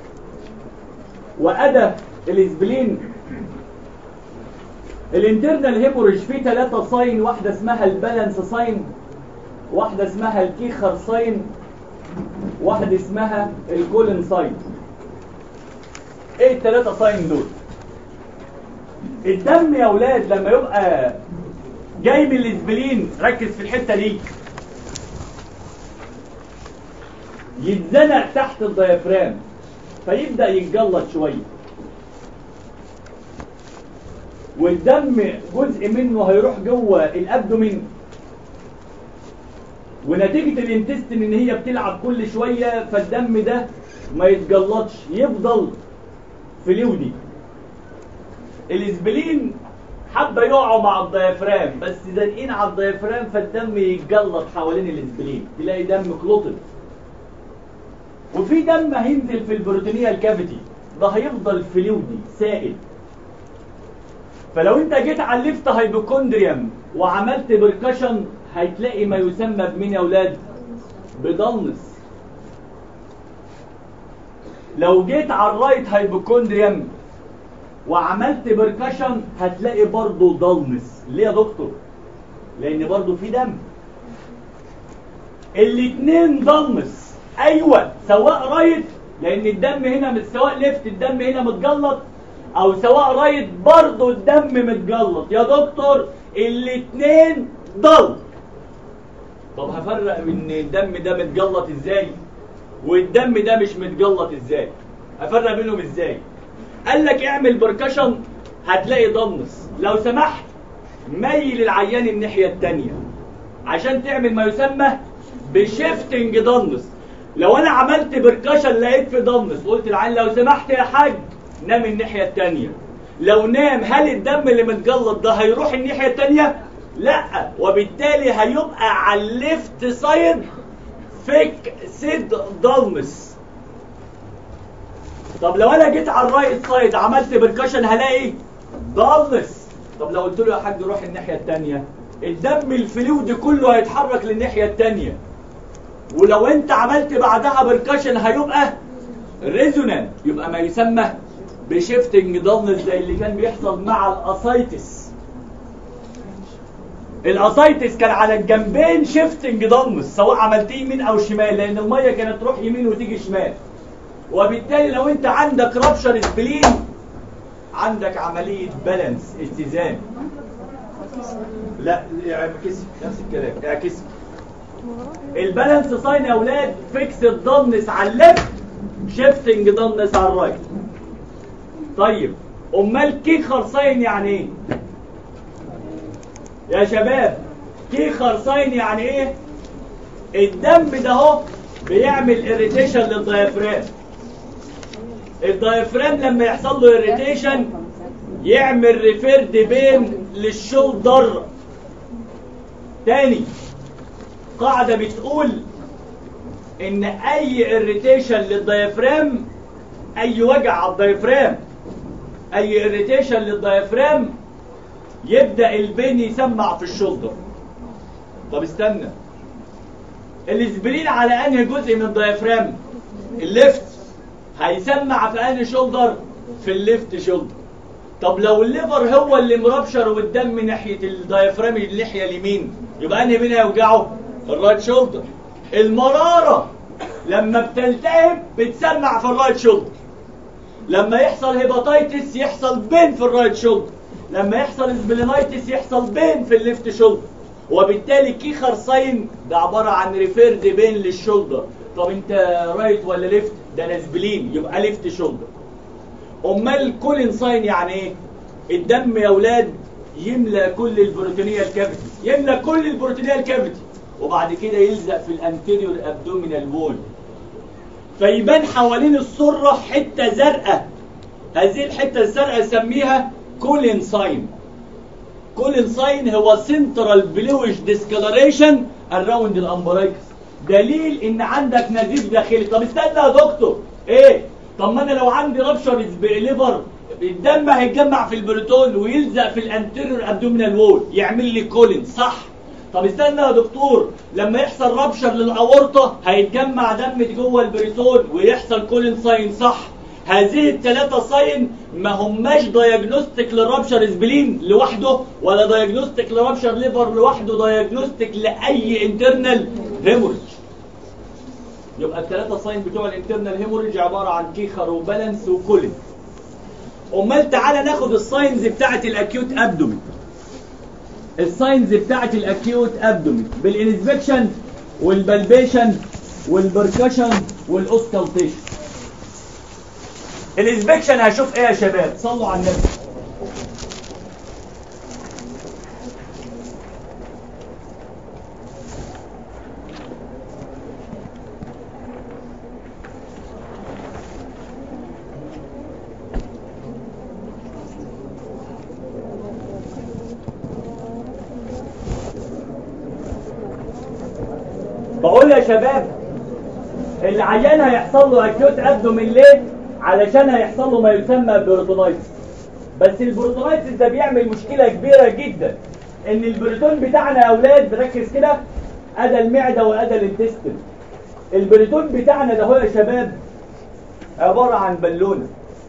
وادى الاسبلين الانترنال هيموريدج فيه ثلاثة ساين واحدة اسمها البالانس ساين واحدة اسمها الكيخر ساين واحدة اسمها الكولن ساين ايه الثلاثة ساين دول الدم يا اولاد لما يبقى جاي من الاسبلين ركز في الحتة دي يتزنق تحت الديافرام فيبدأ يتجلط شوية والدم جزء منه هيروح جوه الابدومين ونتيجة الانتستين ان هي بتلعب كل شوية فالدم ده ما يتجلطش يفضل فلويدي الاسبلين حبة يقعوا مع الديافرام بس زانقين على الديافرام فالدم يتجلط حوالين الاسبلين تلاقي دم كلوتد وفي دم هينزل في البروتينية الكافيتي ده هيفضل فلويدي سائل فلو انت جيت على الليفت هايبوكوندريوم وعملت بركشن هتلاقي ما يسمى بمين يا اولاد بضلس لو جيت على الرايت هايبوكوندريم وعملت بركشن هتلاقي برضه ضلمس ليه يا دكتور لان برضه في دم الاتنين ضلمس ايوه سواء رايت لان الدم هنا مش سواء ليفت الدم هنا متجلط او سواء رايت برضه الدم متجلط يا دكتور الاتنين ضل طب هفرق من الدم ده متجلط ازاي والدم ده مش متجلط ازاي هفرق بينهم ازاي قال لك اعمل بركشن هتلاقي ضمس لو سمحت ميل العيان الناحيه الثانيه عشان تعمل ما يسمى بشيفتنج ضمس لو انا عملت بركشن لقيت في ضمس قلت للعيان لو سمحت يا حاج نام الناحيه الثانيه لو نام هل الدم اللي متجلط ده هيروح الناحيه الثانيه لا وبالتالي هيبقى على الليفت سايد فيك سيد ضلمس طب لو انا جيت على الرايت سايد عملت بركشن هلاقي ضلمس طب لو قلت له يا حاج روح الناحيه الثانيه الدم الفلويد كله هيتحرك للناحيه الثانيه ولو انت عملت بعدها بركشن هيبقى ريزونانت يبقى ما يسمى بشيفتنج ضلمس زي اللي كان بيحصل مع الاسايتس الاسايتس كان على الجنبين شيفتنج ضلمس سواء عملت يمين او شمال لان الميه كانت تروح يمين وتيجي شمال وبالتالي لو انت عندك رابشر سبلين عندك عمليه بالانس اتزان لا اعكس نفس الكلام اعكس البالانس ساين يا اولاد فيكس الضمنس على الليفت شيفتنج ضمنس على الرايت طيب امال كيخر ساين يعني ايه يا شباب كيخر ساين يعني ايه الدم ده اهو بيعمل اريتيشن للدايفرام الدايفرام لما يحصل له اريتيشن يعمل ريفيرد بين للشولدر تاني قاعدة بتقول ان اي اريتيشن للدايفرام اي وجع على الدايفرام اي اريتيشن للدايفرام يبدأ البين يسمع في الشولدر طب استنى الاسبرين على انهي جزء من الدايفرام الليفت هيسمع في انهي شولدر في الليفت شولدر طب لو الليفر هو اللي مربشر والدم ناحيه الدايفرام الناحيه اليمين يبقى انهي مين هيوجعه الرايت شولدر المراره لما بتلتهب بتسمع في الرايت شولدر لما يحصل هيباتيتس يحصل بين في الرايت شولدر لما يحصل سبلينايتس يحصل بين في الليفت شولدر وبالتالي كيخر ساين ده عباره عن ريفيرد بين للشولدر طب انت رايت ولا ليفت ده انا سبلين يبقى ليفت شولدر امال كولين ساين يعني ايه الدم يا اولاد يملى كل البروتينيه الكافيتي يملى كل البروتينيه الكافيتي وبعد كده يلزق في الانتيريور ابدومينال وول فيبان حوالين السره حته زرقاء هذه الحته الزرقاء نسميها كولين ساين كولين ساين هو سنترال بلوش ديسكلريشن اراوند الامبرايكس دليل ان عندك نزيف داخلي طب استنى يا دكتور ايه طب ما انا لو عندي رابشر ليفر الدم هيتجمع في البروتون ويلزق في الانتيريور ابدومينال وول يعمل لي كولين صح طب استنى يا دكتور لما يحصل رابشر للاورطه هيتجمع دم جوه البريتون ويحصل كولين ساين صح هذه الثلاثة ساين ما هماش دايجنوستيك للرابشر سبلين لوحده ولا دايجنوستيك لرابشر ليفر لوحده دايجنوستيك لأي انترنال هيموريج يبقى الثلاثة ساين بتوع الانترنال هيموريج عبارة عن كيخر وبالانس وكولين امال تعالى ناخد الساينز بتاعة الاكيوت ابدومين الساينز بتاعة الاكيوت ابدومين بالانسبكشن والبلبيشن والبركشن والاوسكالتيشن الانسبكشن هشوف ايه يا شباب صلوا على النبي بقول يا شباب العيان هيحصل له اكيوت ابدومين ليه علشان هيحصل له ما يسمى بروتونايتس بس البروتونايتس ده بيعمل مشكله كبيره جدا ان البروتون بتاعنا يا اولاد ركز كده ادى المعده وادى الانتستين البروتون بتاعنا ده هو يا شباب عباره عن بالونه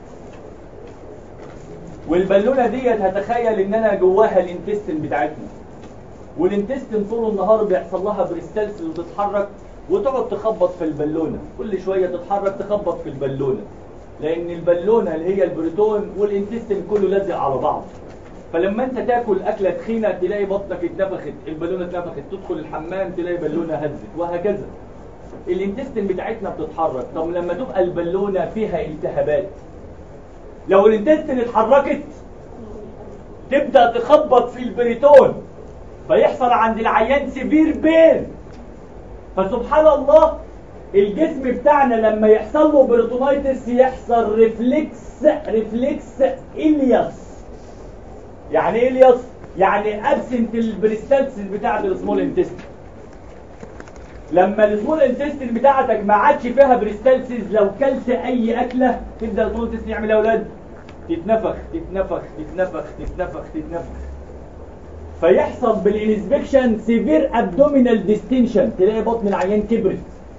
والبالونه ديت هتخيل ان انا جواها الانتستين بتاعتنا والانتستين طول النهار بيحصل لها بريستالسيس وتتحرك وتقعد تخبط في البالونه كل شويه تتحرك تخبط في البالونه لان البالونه اللي هي البريتون والانتستين كله لازق على بعض فلما انت تاكل اكله تخينه تلاقي بطنك اتنفخت البالونه اتنفخت تدخل الحمام تلاقي بالونه هزت وهكذا الانتستين بتاعتنا بتتحرك طب لما تبقى البالونه فيها التهابات لو الانتستين اتحركت تبدا تخبط في البريتون فيحصل عند العيان سيفير بين فسبحان الله الجسم بتاعنا لما يحصل له بريتونايتس يحصل ريفلكس ريفلكس الياس يعني ايه الياس يعني ابسنت البريستالسيس بتاعت السمول انتستين لما السمول انتستين بتاعتك ما عادش فيها بريستالسيس لو كلت اي اكله تبدا السمول انتستين يعمل ايه يا اولاد تتنفخ تتنفخ تتنفخ تتنفخ تتنفخ فيحصل بالانسبكشن سيفير ابدومينال ديستنشن تلاقي بطن العيان كبرت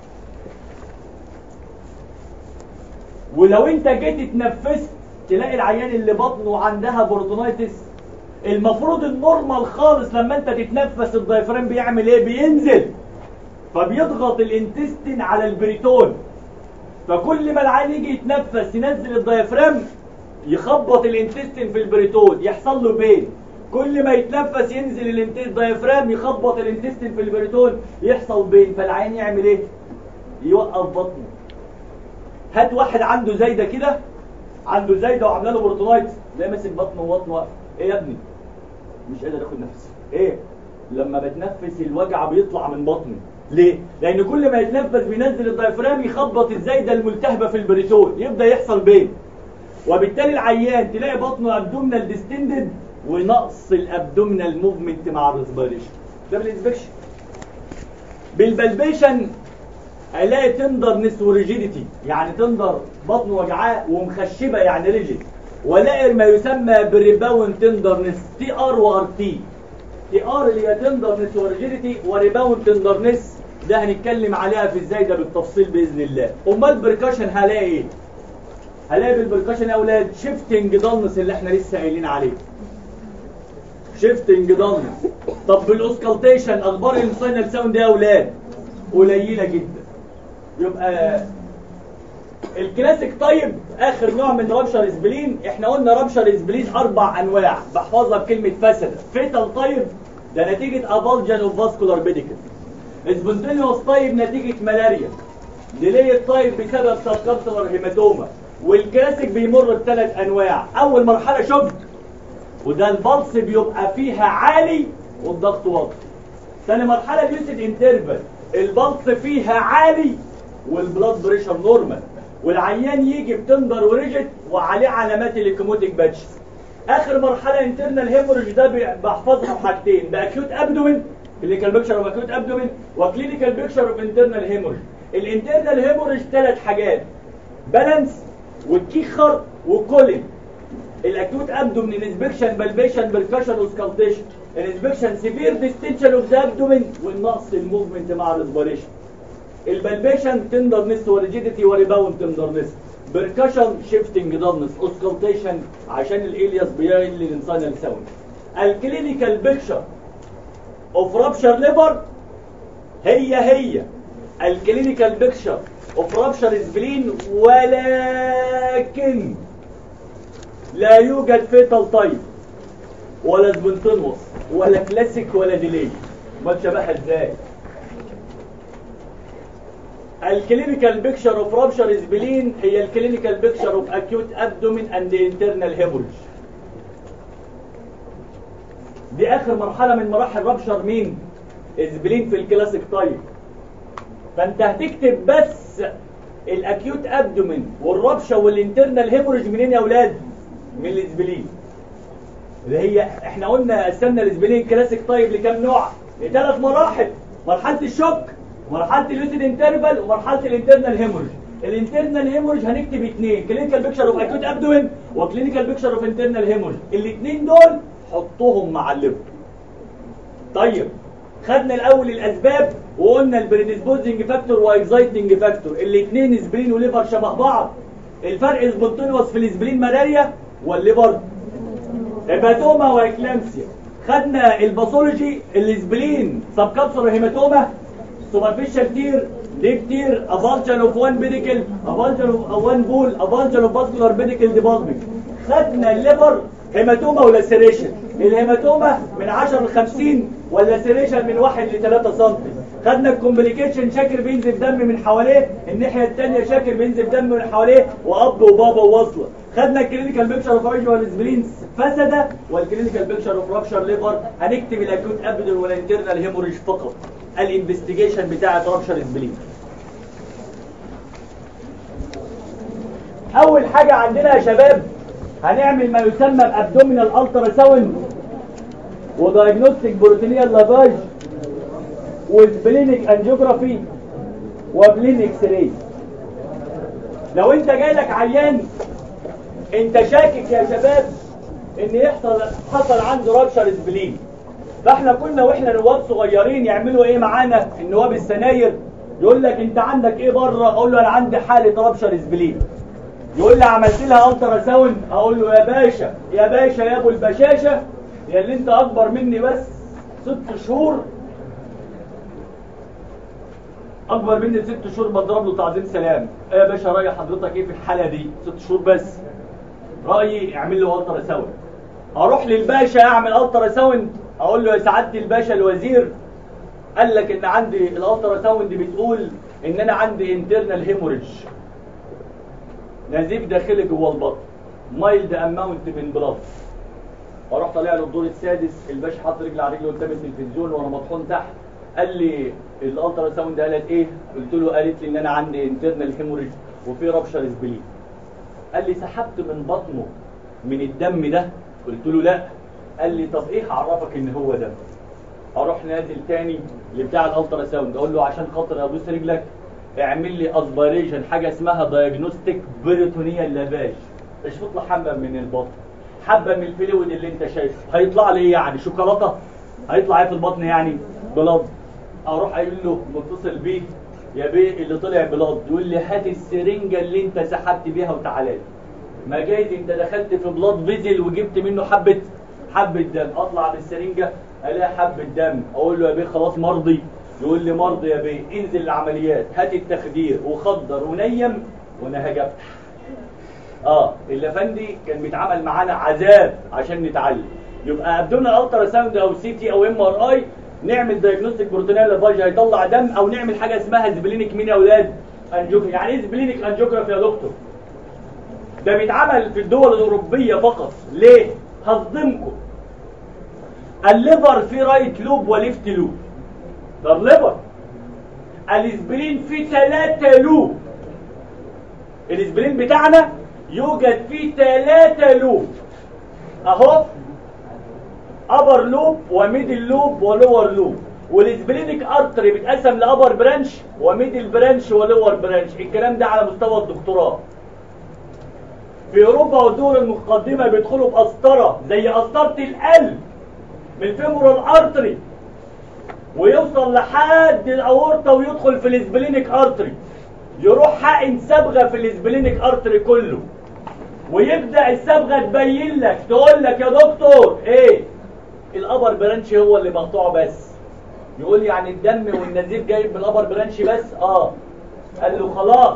ولو انت جيت اتنفست تلاقي العيان اللي بطنه عندها بورتونايتس المفروض النورمال خالص لما انت تتنفس الدايفرام بيعمل ايه بينزل فبيضغط الانتستين على البريتون فكل ما العيان يجي يتنفس ينزل الدايفرام يخبط الانتستين في البريتون يحصل له بين كل ما يتنفس ينزل الدايفرام يخبط الانتستين في البريتون يحصل بين فالعين يعمل ايه يوقف بطنه هات واحد عنده زايده كده عنده زايده وعامله له بورتونايتس تلاقي ماسك بطنه وبطنه واقف ايه يا ابني مش قادر اخد نفسي ايه لما بتنفس الوجع بيطلع من بطني ليه لان كل ما يتنفس بينزل الدايفرام يخبط الزايده الملتهبه في البريتون يبدا يحصل بين وبالتالي العيان تلاقي بطنه ابدومينال ديستندد ونقص الابدومينال موفمنت مع الريسبيريشن ده بالانسبكشن بالبلبيشن الاقي تندرنس وريجيديتي يعني تندر بطنه وجعاه ومخشبه يعني ريجيد والاقي ما يسمى بالريباوند تندرنس تي ار وار تي تي ار اللي هي تندرنس وريجيديتي وريباوند تندرنس ده هنتكلم عليها في ازاي ده بالتفصيل باذن الله امال بركشن هلاقي ايه هلاقي بالبركشن يا اولاد شيفتنج دلنس اللي احنا لسه قايلين عليه شيفتنج دلنس طب بالاوسكالتيشن اخبار الانساينال ساوند يا اولاد قليله جدا يبقى الكلاسيك طيب اخر نوع من رابشر اسبلين احنا قلنا رابشر اسبلين اربع انواع بحفظها بكلمه فسد فيتال طيب ده نتيجه افالجن اوف فاسكولار بيديكل سبونتينيوس طيب نتيجه ملاريا ديلي طيب بسبب سبكارتلر هيماتوما والكلاسيك بيمر بثلاث انواع اول مرحله شوك وده البلس بيبقى فيها عالي والضغط واطي ثاني مرحله اليوسيد انترفال البلس فيها عالي والبلاد بريشر نورمال والعيان يجي بتندر وريجت وعليه علامات الكيموتيك باتش اخر مرحله انترنال هيموريج ده بحفظها بحاجتين باكيوت ابدومين كلينيكال بيكشر اوف اكيوت ابدومين وكلينيكال بيكشر اوف انترنال هيموريج الانترنال هيموريج ثلاث حاجات بالانس والكيخر وكولين الاكيوت ابدومين انسبكشن بالبيشن بركشن وسكالتيشن الانسبكشن سيفير ديستنشن اوف ذا ابدومين والنقص الموفمنت مع الريسبيريشن البلبيشن تندرنس وريجيديتي وريباوند تندرنس بركشن شيفتنج دارنس اوسكالتيشن عشان الالياس بيعمل للانسان ساوند الكلينيكال بيكشر اوف رابشر ليفر هي هي الكلينيكال بيكشر اوف رابشر سبلين ولكن لا يوجد فيتال تايب ولا سبونتينوس ولا كلاسيك ولا ديلي ما تشبهها ازاي الكلينيكال بيكشر اوف رابشر سبلين هي الكلينيكال بيكشر اوف اكيوت ابدومين اند انترنال هيموريج دي اخر مرحله من مراحل رابشر مين سبلين في الكلاسيك تايب فانت هتكتب بس الاكيوت ابدومين والرابشه والانترنال هيموريج منين يا اولاد من الاسبلين اللي هي احنا قلنا قسمنا الاسبلين كلاسيك طيب لكام نوع لثلاث مراحل مرحله الشوك مرحله اللوسيد انترفال ومرحله الانترنال هيموريج الانترنال هيموريج هنكتب اثنين كلينيكال بيكشر اوف اكيوت ابدوين وكلينيكال بيكشر اوف انترنال هيموريج الاثنين دول حطهم مع الليفر طيب خدنا الاول الاسباب وقلنا البريديسبوزنج فاكتور واكزايتنج فاكتور الاثنين سبرين وليفر شبه بعض الفرق السبونتينوس في الاسبلين ملاريا والليفر هيماتوما واكلامسيا خدنا الباثولوجي الاسبلين سب كابسول هيماتوما سوبرفيشال تير ديب تير افالجن اوف وان بيديكل افالجن اوف وان بول افالجن اوف فاسكولار بيديكل ديبازمنت خدنا الليفر هيماتوما ولاسيريشن الهيماتوما من 10 ل 50 واللاسيريشن من 1 ل 3 سم خدنا الكومبليكيشن شاكر بينزف دم من حواليه الناحيه الثانيه شاكر بينزف دم من حواليه واب وبابا وواصله خدنا الكلينيكال بيكشر اوف اوريجينال سبلين فسد والكلينيكال بيكشر اوف رابشر ليفر هنكتب الاكوت ابدل والانترنال هيموريج فقط الانفستيجيشن بتاعه رابشر سبلين اول حاجه عندنا يا شباب هنعمل ما يسمى بابدومينال الترا ساوند ودايجنوستيك بروتينيال لافاج وسبلينيك انجيوجرافي وبلين اكس راي لو انت جايلك عيان انت شاكك يا شباب ان يحصل حصل عنده رابشر سبلين فاحنا كنا واحنا نواب صغيرين يعملوا ايه معانا النواب السناير يقول لك انت عندك ايه بره اقول له انا عندي حاله رابشر سبلين يقول لي عملت لها الترا ساوند اقول له يا باشا يا باشا يا ابو البشاشه يا اللي انت اكبر مني بس ست شهور اكبر مني بست شهور بضرب له تعظيم سلام ايه يا باشا راي حضرتك ايه في الحاله دي ست شهور بس رايي اعمل له الترا ساوند اروح للباشا اعمل الترا ساوند اقول له يا سعاده الباشا الوزير قال لك ان عندي الالترا ساوند بتقول ان انا عندي انترنال هيموريج نزيف داخلي جوه البطن مايلد اماونت من بلاد اروح طالع له الدور السادس الباشا حاطط رجل على رجل قدام التلفزيون وانا مطحون تحت قال لي الالترا ساوند قالت ايه قلت له قالت لي ان انا عندي انترنال هيموريج وفي رابشر سبلين قال لي سحبت من بطنه من الدم ده قلت له لا قال لي طب ايه عرفك ان هو ده اروح نازل تاني لبتاع الالترا ساوند اقول له عشان خاطر ابوس رجلك اعمل لي اسبيريشن حاجه اسمها دايجنوستيك بريتونيال لافاج اشفط له حبه من البطن حبه من الفلويد اللي انت شايفه هيطلع لي ايه يعني شوكولاته هيطلع ايه في البطن يعني بلاد اروح قايل له متصل بيه يا بيه اللي طلع بلاد يقول لي هات السرنجه اللي انت سحبت بيها وتعالى لي ما جايز انت دخلت في بلاد فيزل وجبت منه حبه حبه دم اطلع بالسرنجه الاقي حبه دم اقول له يا بيه خلاص مرضي يقول لي مرضي يا بيه انزل العمليات هات التخدير وخدر ونيم وانا هاجي افتح اه الافندي كان بيتعامل معانا عذاب عشان نتعلم يبقى ابدونا الترا ساوند او سي تي او ام ار اي نعمل دايجنوستيك بروتينال لافاج هيطلع دم او نعمل حاجه اسمها سبلينيك مين يا اولاد انجيوجرافي يعني ايه سبلينيك انجيوجرافي يا دكتور ده بيتعمل في الدول الاوروبيه فقط ليه هصدمكم الليفر فيه رايت لوب وليفت لوب ده الليفر الاسبرين فيه ثلاثة لوب الاسبرين بتاعنا يوجد فيه ثلاثة لوب اهو ابر لوب وميدل لوب ولور لوب والاسبلينيك ارتري بيتقسم لابر برانش وميدل برانش ولور برانش الكلام ده على مستوى الدكتوراه في اوروبا والدول المتقدمه بيدخلوا بقسطره زي قسطره القلب من الفيمورال ارتري ويوصل لحد الاورطه ويدخل في الاسبلينيك ارتري يروح حقن صبغه في الاسبلينيك ارتري كله ويبدا الصبغه تبين لك تقول لك يا دكتور ايه الابر برانش هو اللي مقطوع بس يقول يعني الدم والنزيف جايب من الابر برانش بس اه قال له خلاص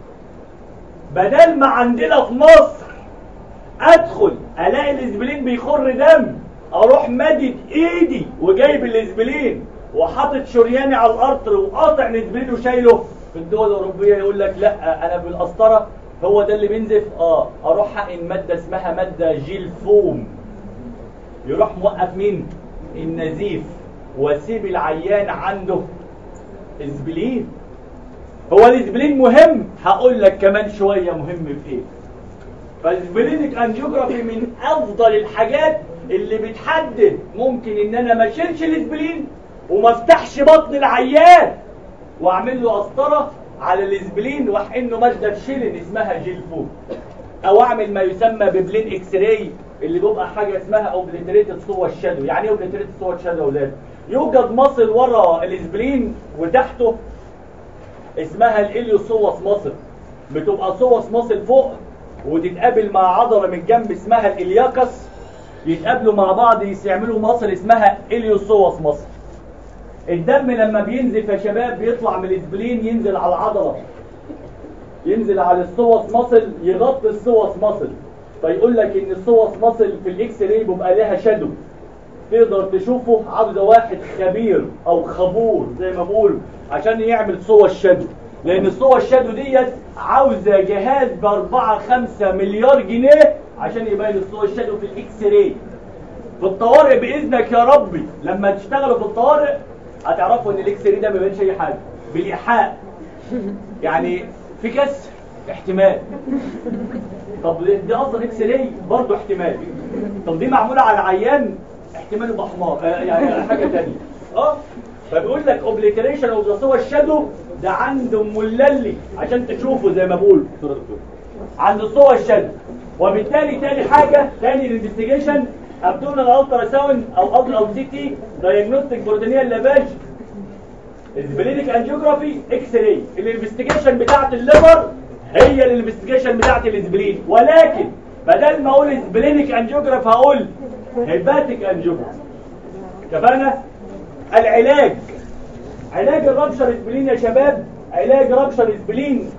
بدل ما عندنا في مصر ادخل الاقي الاسبلين بيخر دم اروح مادد ايدي وجايب الاسبلين وحاطط شرياني على الارتر وقاطع الاسبلين وشايله في الدول الاوروبيه يقول لك لا انا بالقسطره هو ده اللي بينزف اه اروح حقن ماده اسمها ماده جيل فوم يروح موقف مين النزيف واسيب العيان عنده اسبلين هو الاسبلين مهم هقول لك كمان شويه مهم في ايه فالسبلينيك انجيوجرافي من افضل الحاجات اللي بتحدد ممكن ان انا ما اشيلش الاسبلين وما افتحش بطن العيان واعمل له قسطره على الاسبلين واحقن له ماده شيلين اسمها جيل فوق او اعمل ما يسمى ببلين اكس راي اللي بيبقى حاجه اسمها اوبليتريتد صور الشادو يعني ايه اوبليتريتد صور الشادو يا اولاد يوجد مصل ورا الاسبلين وتحته اسمها الاليوسوس مصل بتبقى صوص مصل فوق وتتقابل مع عضله من الجنب اسمها الالياكس يتقابلوا مع بعض يعملوا مصل اسمها اليوصوص مصل الدم لما بينزف يا شباب بيطلع من الاسبلين ينزل على العضله ينزل على الصوص مصل يغطي الصوص مصل فيقول لك ان الصوص مصل في الاكس راي بيبقى لها شادو تقدر تشوفه عاوزه واحد خبير او خبور زي ما بقول عشان يعمل صور شادو لان الصور الشادو ديت عاوزه جهاز ب 4 5 مليار جنيه عشان يبين الصور الشادو في الاكس راي في الطوارئ باذنك يا ربي لما تشتغلوا في الطوارئ هتعرفوا ان الاكس راي ده ما بيبانش اي حاجه بالايحاء يعني في كسر احتمال طب دي اصلا اكس راي برضه احتمال طب دي معموله على عيان احتمال يبقى حمار آه يعني حاجه ثانيه اه فبيقول لك اوبليتريشن اوف ذا صور الشادو ده عند ام الللي عشان تشوفه زي ما بقول عند الصور الشادو وبالتالي تاني حاجه تاني الانفستيجيشن ابدومينال الترا ساوند او او او سي تي دايجنوستيك بروتينيال لافاج البليديك انجيوجرافي اكس راي الانفستيجيشن بتاعت الليفر هي الانفستيجيشن بتاعت الاسبلين ولكن بدل ما اقول اسبلينيك انجيوجراف هقول هيباتيك انجيوجراف اتفقنا العلاج علاج الربشر اسبلين يا شباب علاج ربشر اسبلين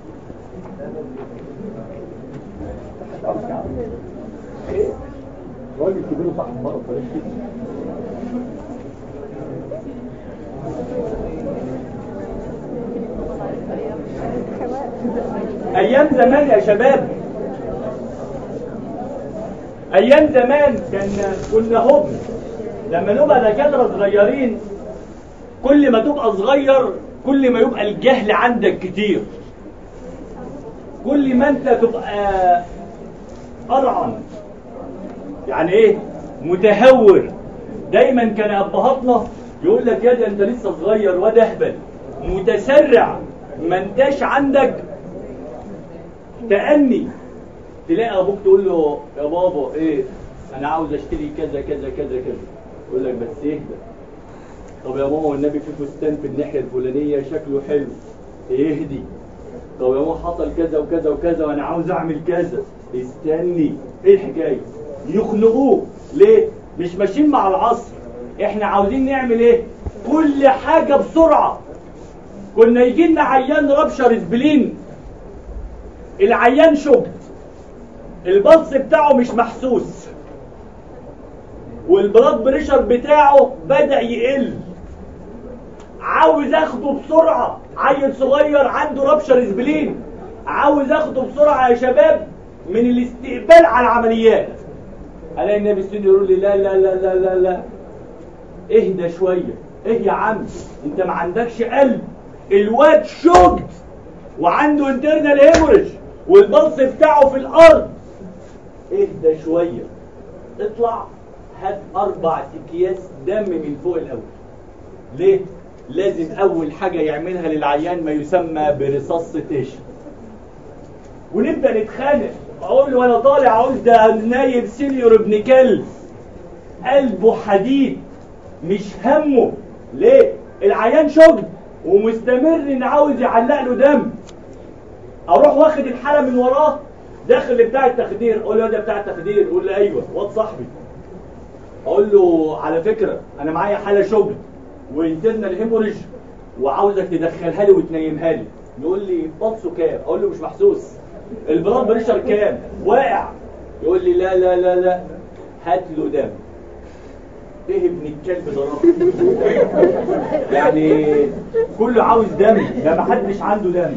راجل كبير وصاحب مرض بلاش كده ايام زمان يا شباب ايام زمان كان كنا هبل لما نبقى دكاتره صغيرين كل ما تبقى صغير كل ما يبقى الجهل عندك كتير كل ما انت تبقى قرعن يعني ايه متهور دايما كان ابهاتنا يقول لك يا ده انت لسه صغير وده اهبل متسرع ما انتش عندك تأني تلاقي ابوك تقول له يا بابا ايه انا عاوز اشتري كذا كذا كذا كذا يقول لك بس اهدى طب يا ماما والنبي في فستان في الناحيه الفلانيه شكله حلو اهدي طب يا ماما حصل كذا وكذا وكذا وانا عاوز اعمل كذا استني ايه الحكايه يخنقوه ليه مش ماشيين مع العصر احنا عاوزين نعمل ايه كل حاجه بسرعه كنا يجي لنا عيان ربشر اسبلين العيان شجت البلس بتاعه مش محسوس والبلاد بريشر بتاعه بدأ يقل عاوز اخده بسرعة عيل صغير عنده ربشر اسبلين عاوز اخده بسرعة يا شباب من الاستقبال على العمليات الاقي النبي السيد يقول لي لا لا لا لا لا لا اهدى شوية ايه يا عم انت ما عندكش قلب الواد شجت وعنده انترنال هيموريج والبلس بتاعه في الارض اهدى شوية اطلع هات اربع اكياس دم من فوق الاول ليه لازم اول حاجة يعملها للعيان ما يسمى بريسسيتيشن ونبدأ نتخانق اقول له وانا طالع اقول ده نايب سينيور ابن كلب قلبه حديد مش همه ليه العيان شغل ومستمر ان عاوز يعلق له دم اروح واخد الحالة من وراه داخل بتاع التخدير اقول له ده بتاع التخدير يقول لي ايوه واد صاحبي اقول له على فكرة انا معايا حالة شغل وانترنال هيموريج وعاوزك تدخلها لي وتنيمها لي يقول لي بطسه كام اقول له مش محسوس البلاد بريشر كام واقع يقول لي لا لا لا لا هات له دم ايه ابن الكلب ضرب يعني كله عاوز دم ده ما حدش عنده دم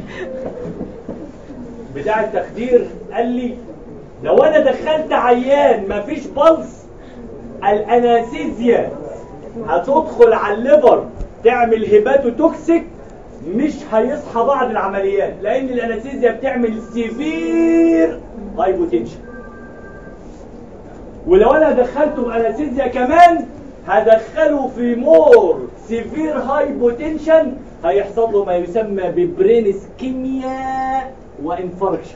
بتاع التخدير قال لي لو انا دخلت عيان مفيش بلس الانستيزيا هتدخل على الليفر تعمل هيباتو توكسيك مش هيصحى بعد العمليات لان الانستيزيا بتعمل سيفير هايبوتنشن ولو انا دخلته بانستيزيا كمان هدخله في مور سيفير هايبوتنشن هيحصل له ما يسمى ببرين اسكيميا وانفاركشن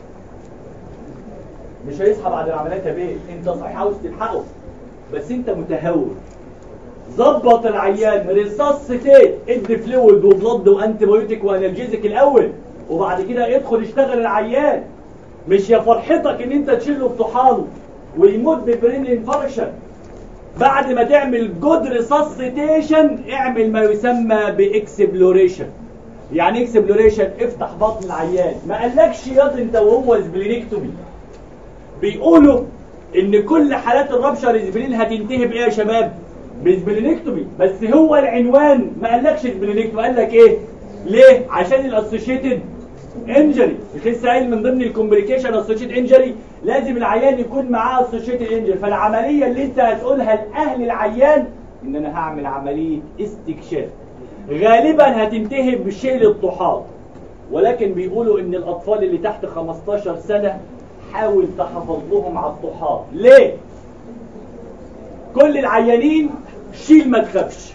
مش هيصحى بعد العمليات يا بيه انت صحيح عاوز تلحقه بس انت متهور ظبط العيان ريسسيتيت ادي فلويد وبلد وانتي بايوتيك وانالجيزك الاول وبعد كده ادخل اشتغل العيان مش يا فرحتك ان انت تشيل له الطحال ويموت ببرين انفاركشن بعد ما تعمل جود ريسسيتيشن اعمل ما يسمى باكسبلوريشن يعني اكسبلوريشن افتح بطن العيان ما قالكش ياض انت وهو سبلينكتومي بيقولوا ان كل حالات الربشر سبلين هتنتهي بايه يا شباب بسبلينكتومي بس هو العنوان ما قالكش سبلينكتومي قال لك ايه ليه عشان الاسوشيتد انجري مش لسه قايل من ضمن الكومبليكيشن اسوشيتد انجري لازم العيان يكون معاه اسوشيتد انجري فالعمليه اللي انت هتقولها لاهل العيان ان انا هعمل عمليه استكشاف غالبا هتنتهي بشيل الطحال ولكن بيقولوا ان الاطفال اللي تحت 15 سنه حاول تحافظ لهم على الطحال ليه كل العيانين شيل ما تخافش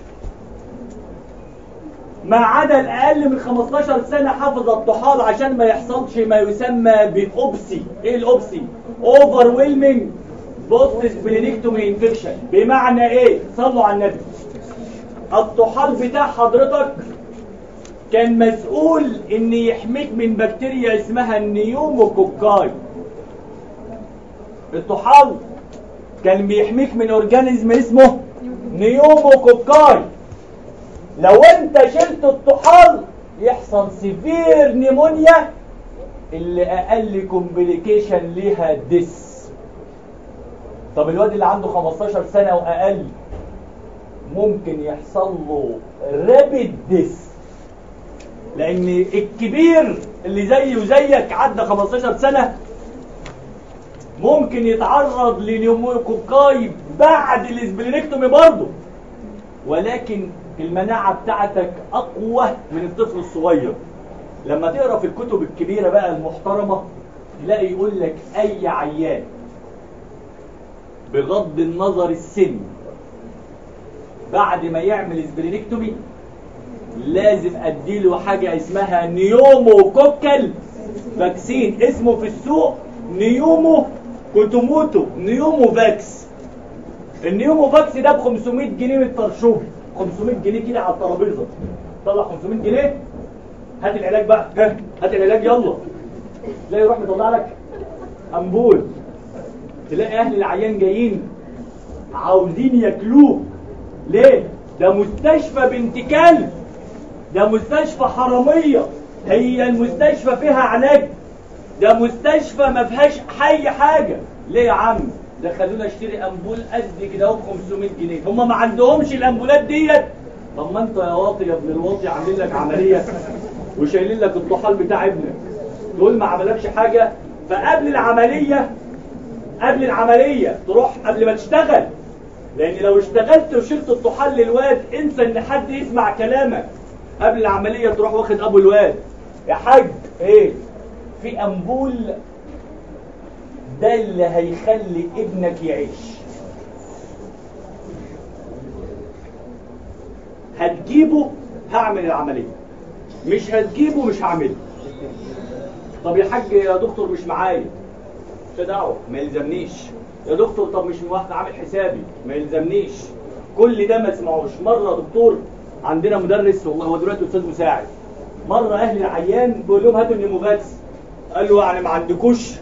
ما عدا الاقل من 15 سنه حافظ الطحال عشان ما يحصلش ما يسمى باوبسي ايه الاوبسي اوفر ويلمنج بوست سبلينكتومي انفكشن بمعنى ايه صلوا على النبي الطحال بتاع حضرتك كان مسؤول ان يحميك من بكتيريا اسمها النيوموكوكاي الطحال كان بيحميك من اورجانيزم اسمه نيوموكوكاي لو انت شلت الطحال يحصل سيفير نيمونيا اللي اقل كومبليكيشن ليها ديس طب الواد اللي عنده 15 سنة واقل ممكن يحصل له رابيد ديس لان الكبير اللي زي وزيك عدى 15 سنة ممكن يتعرض لنيوموكوكاي بعد الاسبلينكتومي برضه ولكن المناعة بتاعتك أقوى من الطفل الصغير لما تقرأ في الكتب الكبيرة بقى المحترمة تلاقي يقول لك أي عيان بغض النظر السن بعد ما يعمل سبرينكتومي لازم اديله حاجة اسمها نيومو كوكل فاكسين اسمه في السوق نيومو كوتوموتو نيومو فاكس النيومو فاكس ده ب 500 جنيه من الطرشوبي 500 جنيه كده على الترابيزه طلع 500 جنيه هات العلاج بقى ها هات العلاج يلا تلاقي يروح مطلع لك امبول تلاقي اهل العيان جايين عاوزين ياكلوه ليه ده مستشفى بنت كلب ده مستشفى حراميه هي المستشفى فيها علاج ده مستشفى ما فيهاش حي حاجه ليه يا عم ده خلونا اشتري امبول قد كده اهو ب 500 جنيه هم ما عندهمش الامبولات ديت طب ما انت يا واطي يا ابن الواطي عاملين لك عمليه وشايلين لك الطحال بتاع ابنك دول ما عملكش حاجه فقبل العمليه قبل العمليه تروح قبل ما تشتغل لان لو اشتغلت وشلت الطحال للواد انسى ان حد يسمع كلامك قبل العمليه تروح واخد ابو الواد يا حاج ايه في امبول ده اللي هيخلي ابنك يعيش هتجيبه هعمل العملية مش هتجيبه مش هعمله طب يا حاج يا دكتور مش معايا مش دعوة ما يلزمنيش يا دكتور طب مش واحد عامل حسابي ما يلزمنيش كل ده ما تسمعوش مرة دكتور عندنا مدرس والله هو دلوقتي استاذ مساعد مرة اهل العيان بيقول لهم هاتوا النيموفاكس قال له يعني ما عندكوش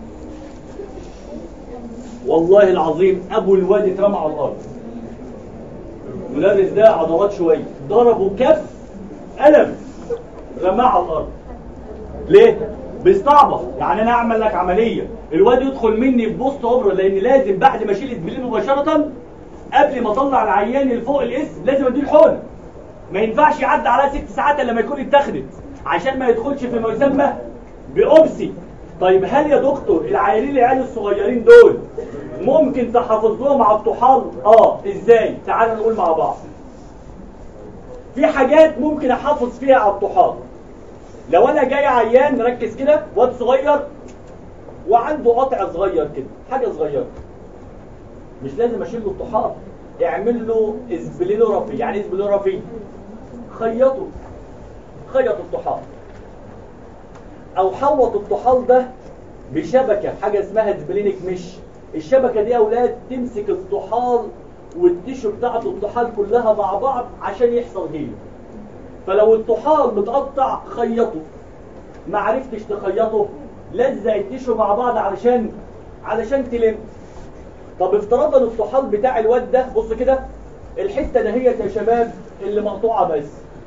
والله العظيم ابو الواد اترمى على الارض المدرس ده عضلات شويه ضربه كف قلم رماه على الارض ليه بيستعبط يعني انا اعمل لك عمليه الواد يدخل مني ببوست اوبرا لان لازم بعد ما اشيل الاسبلين مباشره قبل ما اطلع العيان اللي فوق الاسم لازم اديله الحقن ما ينفعش يعدي عليها ست ساعات الا لما يكون اتخذت عشان ما يدخلش في ما يسمى باوبسي طيب هل يا دكتور العيانين العيال الصغيرين دول ممكن تحافظ لهم على الطحال اه ازاي تعالوا نقول مع بعض في حاجات ممكن احافظ فيها على الطحال لو انا جاي عيان ركز كده واد صغير وعنده قطع صغير كده حاجه صغيره مش لازم اشيل له الطحال اعمل له اسبلينورافي يعني ايه اسبلينورافي خيطه خيط الطحال او حوط الطحال ده بشبكه حاجه اسمها سبلينك مش الشبكه دي يا اولاد تمسك الطحال والتيشو بتاعت الطحال كلها مع بعض عشان يحصل هيلو فلو الطحال متقطع خيطه ما عرفتش تخيطه لزق التيشو مع بعض علشان علشان تلم طب افتراضا الطحال بتاع الواد ده بص كده الحته دهيت يا شباب اللي مقطوعه بس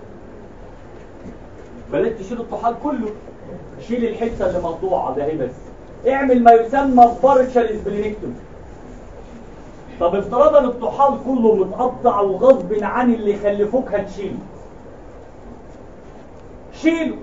بلاش تشيل الطحال كله شيل الحته اللي مقطوعه ده هي بس اعمل ما يسمى بارشال سبلينكتومي طب افتراضا الطحال كله متقطع وغصب عن اللي خلفوك هتشيله شيله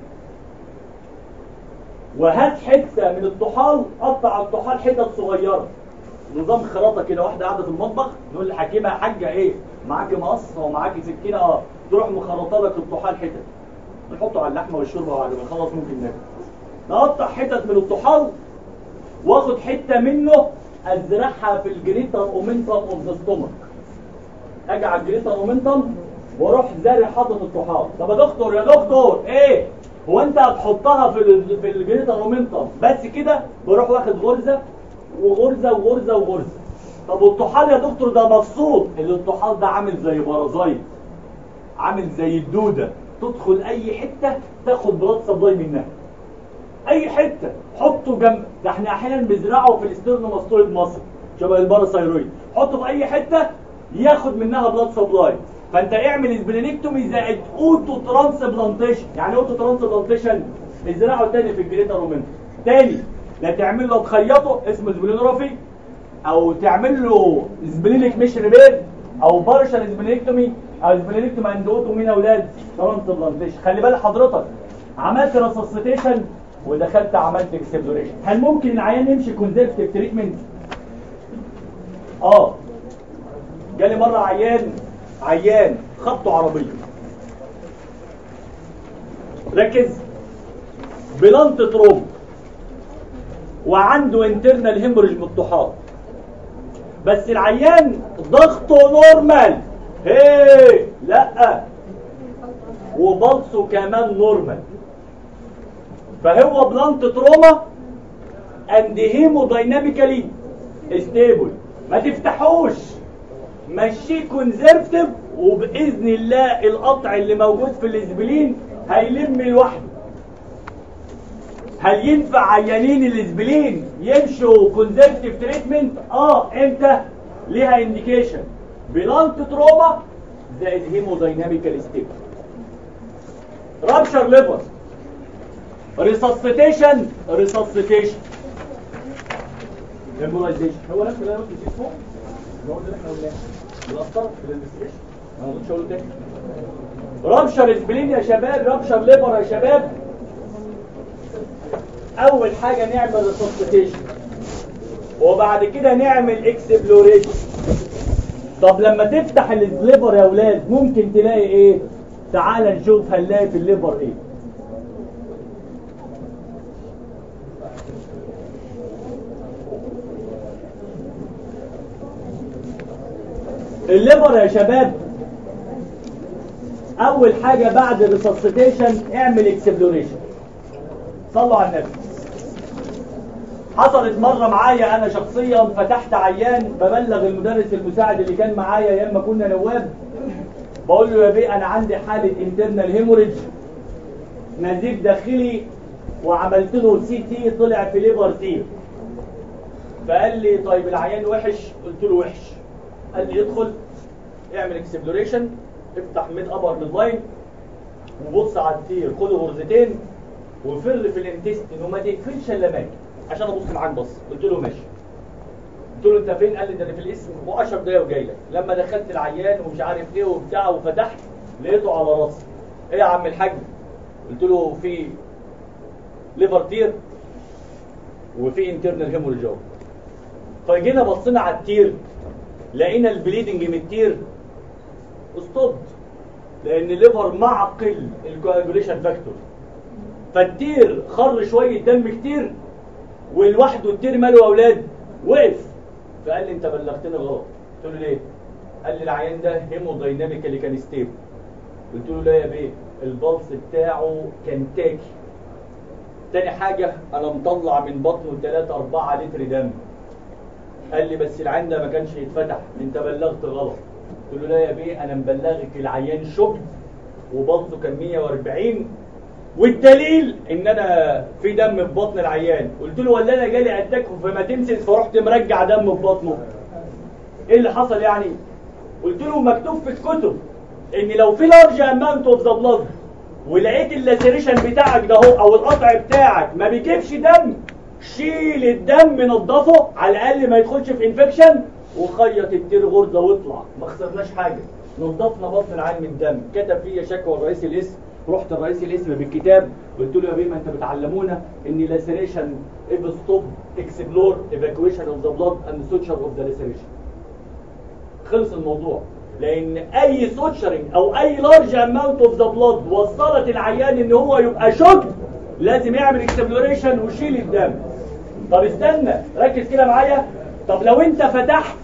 وهات حته من الطحال قطع الطحال حتت صغيره نظام خراطه كده واحده قاعده في المطبخ نقول للحكيمه يا حاجه ايه معاكي مقص ومعاكي سكينه اه تروح مخرطه لك الطحال حتت نحطه على اللحمه والشوربه وبعد ما نخلص ممكن ناكل نقطع حتت من الطحال واخد حته منه ازرعها في الجريتر اومنتم اوف ذا ستومك اجي على الجريتر اومنتم واروح زارع حاطط الطحال طب يا دكتور يا دكتور ايه هو انت هتحطها في ال في الجريتر اومنتم بس كده بروح واخد غرزه وغرزه وغرزه وغرزه طب والطحال يا دكتور ده مبسوط اللي الطحال ده عامل زي برازايت عامل زي الدوده تدخل اي حته تاخد بلاد سبلاي منها اي حته حطه جنب ده احنا احيانا بنزرعه في الاسترنوماستويد مصر شبه الباراثايرويد حطه في اي حته ياخد منها بلاد سبلاي فانت اعمل سبلينكتومي زائد اوتو ترانسبلانتيشن يعني اوتو ترانسبلانتيشن ازرعه تاني في الجريتر رومنت تاني لا تعمل له تخيطه اسمه سبلينوروفي او تعمل له سبلينك مش ريبير او بارشال سبلينكتومي او سبلينكتومي اند اوتو مين اولاد ترانسبلانتيشن خلي بال حضرتك عملت ريسسيتيشن ودخلت عملت اكسبلوريشن هل ممكن العيان يمشي كونزرفتيف تريتمنت اه جالي مره عيان عيان خبطه عربيه ركز بلانت تروب وعنده انترنال هيموريج بالطحال بس العيان ضغطه نورمال هي لا وبلصه كمان نورمال فهو بلانت تروما اند هيمودايناميكالي ستيبل ما تفتحوش مشيه كونزرفتيف وباذن الله القطع اللي موجود في الاسبلين هيلم لوحده هل ينفع عيانين الاسبلين يمشوا كونزرفتيف تريتمنت اه امتى ليها انديكيشن بلانت تروما زائد هيمودايناميكال ستيبل رابشر ليفر ريسسيتيشن ريسسيتيشن امبولايزيشن هو نفس اللي انا قلت فيه فوق اللي هو اللي احنا قلناه بالاثر في الانفستيجيشن انا ما قلتش اقول تاني رابشر سبلين يا شباب رابشر ليفر يا شباب اول حاجه نعمل ريسسيتيشن وبعد كده نعمل اكسبلوريشن طب لما تفتح الليفر يا اولاد ممكن تلاقي ايه تعال نشوف هنلاقي في الليفر ايه الليفر يا شباب اول حاجة بعد الريسسيتيشن اعمل اكسبلوريشن صلوا على النبي حصلت مرة معايا انا شخصيا فتحت عيان ببلغ المدرس المساعد اللي كان معايا ايام ما كنا نواب بقول له يا بيه انا عندي حالة انترنال هيموريج نزيف داخلي وعملت له سي تي طلع في ليفر تي فقال لي طيب العيان وحش قلت له وحش قال لي ادخل اعمل اكسبلوريشن افتح ميد ابر ديزاين وبص على التير خد غرزتين وفر في الانتستين وما تقفلش الا ماك عشان ابص معاك بص قلت له ماشي قلت له انت فين قال لي ده انا في الاسم و10 دقايق وجاي لك لما دخلت العيان ومش عارف ايه وبتاع وفتحت لقيته على راسي ايه يا عم الحاج قلت له في ليفر تير وفي انترنال هيموريج فجينا بصينا على التير لقينا البليدنج من التير استوب لان الليفر معقل الكواجوليشن فاكتور فالتير خر شويه دم كتير ولوحده التير ماله يا اولاد وقف فقال لي انت بلغتني غلط قلت له ليه قال لي العيان ده هيمودايناميكالي كان ستيبل قلت له لا يا بيه البلس بتاعه كان تاكي تاني حاجة أنا مطلع من بطنه 3 4 لتر دم قال لي بس العين ده ما كانش يتفتح انت بلغت غلط قلت له لا يا بيه انا مبلغك العيان شغل وبلطه كان 140 والدليل ان انا في دم في بطن العيان قلت له ولا انا جالي اتاك فما تمسس فرحت مرجع دم في بطنه ايه اللي حصل يعني قلت له مكتوب في الكتب ان لو في لارج اماونت اوف ذا بلاد ولقيت اللاسيريشن بتاعك ده هو او القطع بتاعك ما بيجيبش دم شيل الدم نضفه على الاقل ما يدخلش في انفكشن وخيط التير غرزه واطلع ما خسرناش حاجه نضفنا بطن العين من الدم كتب فيا شكوى الرئيس الاسم رحت الرئيس الاسم بالكتاب قلت له يا بيه ما انت بتعلمونا ان لاسيريشن اف ستوب اكسبلور ايفاكويشن اوف ذا بلاد اند سوتشر اوف ذا لاسيريشن خلص الموضوع لان اي سوتشرنج او اي لارج اماونت اوف ذا بلاد وصلت العيان ان هو يبقى شوك لازم يعمل اكسبلوريشن ويشيل الدم طب استنى ركز كده معايا طب لو انت فتحت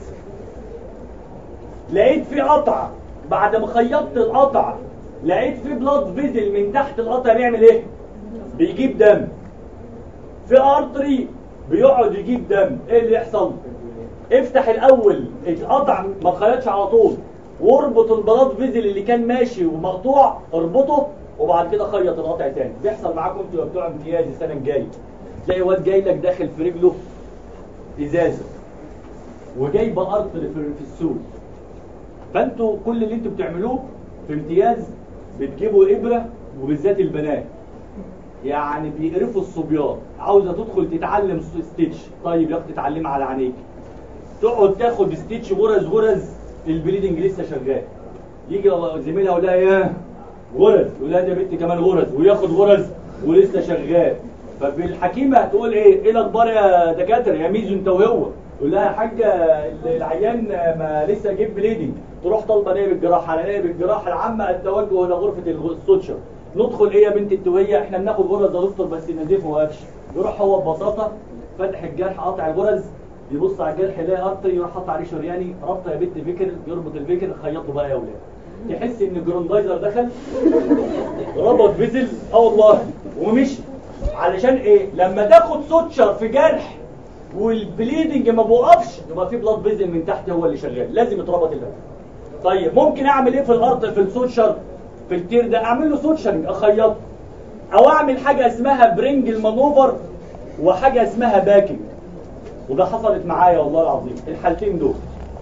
لقيت في قطع بعد ما خيطت القطع لقيت في بلاد فيزل من تحت القطع بيعمل ايه بيجيب دم في ارتري بيقعد يجيب دم ايه اللي يحصل افتح الاول القطع ما تخيطش على طول واربط البلاد فيزل اللي كان ماشي ومقطوع اربطه وبعد كده خيط القطع تاني بيحصل معاكم انتوا بتوع امتياز السنه الجايه تلاقي واد جاي لك داخل في رجله ازازه وجايبه ارتري في في السوق فانتوا كل اللي انتوا بتعملوه في امتياز بتجيبوا ابره وبالذات البنات يعني بيقرفوا الصبيان عاوزه تدخل تتعلم ستيتش طيب يا اختي اتعلمي على عينيك تقعد تاخد ستيتش غرز غرز البليدنج لسه شغال يجي زميلها يقول لها يا غرز يقول لها يا بنتي كمان غرز وياخد غرز ولسه شغال فالحكيمه تقول ايه ايه الاخبار يا دكاتره يا ميزو انت وهو يقول لها يا حاجه العيان ما لسه جيب بليدنج تروح طالبه نائب الجراحه على نائب الجراحه العامه التوجه الى غرفه السوتشر ندخل ايه يا بنت التوهيه احنا بناخد غرز يا دكتور بس نزيفه وقفش يروح هو ببساطه فاتح الجرح قاطع الغرز يبص على الجرح يلاقي ارتري يروح حاطط عليه شرياني ربطه يا بنت فكر يربط الفكر خيطه بقى يا اولاد تحس ان جروندايزر دخل ربط فيزل اه والله ومشي علشان ايه لما تاخد سوتشر في جرح والبليدنج ما بوقفش يبقى في بلاد فيزل من تحت هو اللي شغال لازم يتربط اللي طيب ممكن اعمل ايه في الارض في السوتشر في التير ده اعمل له سوتشرنج اخيطه او اعمل حاجه اسمها برينج المانوفر وحاجه اسمها باكينج وده حصلت معايا والله العظيم الحالتين دول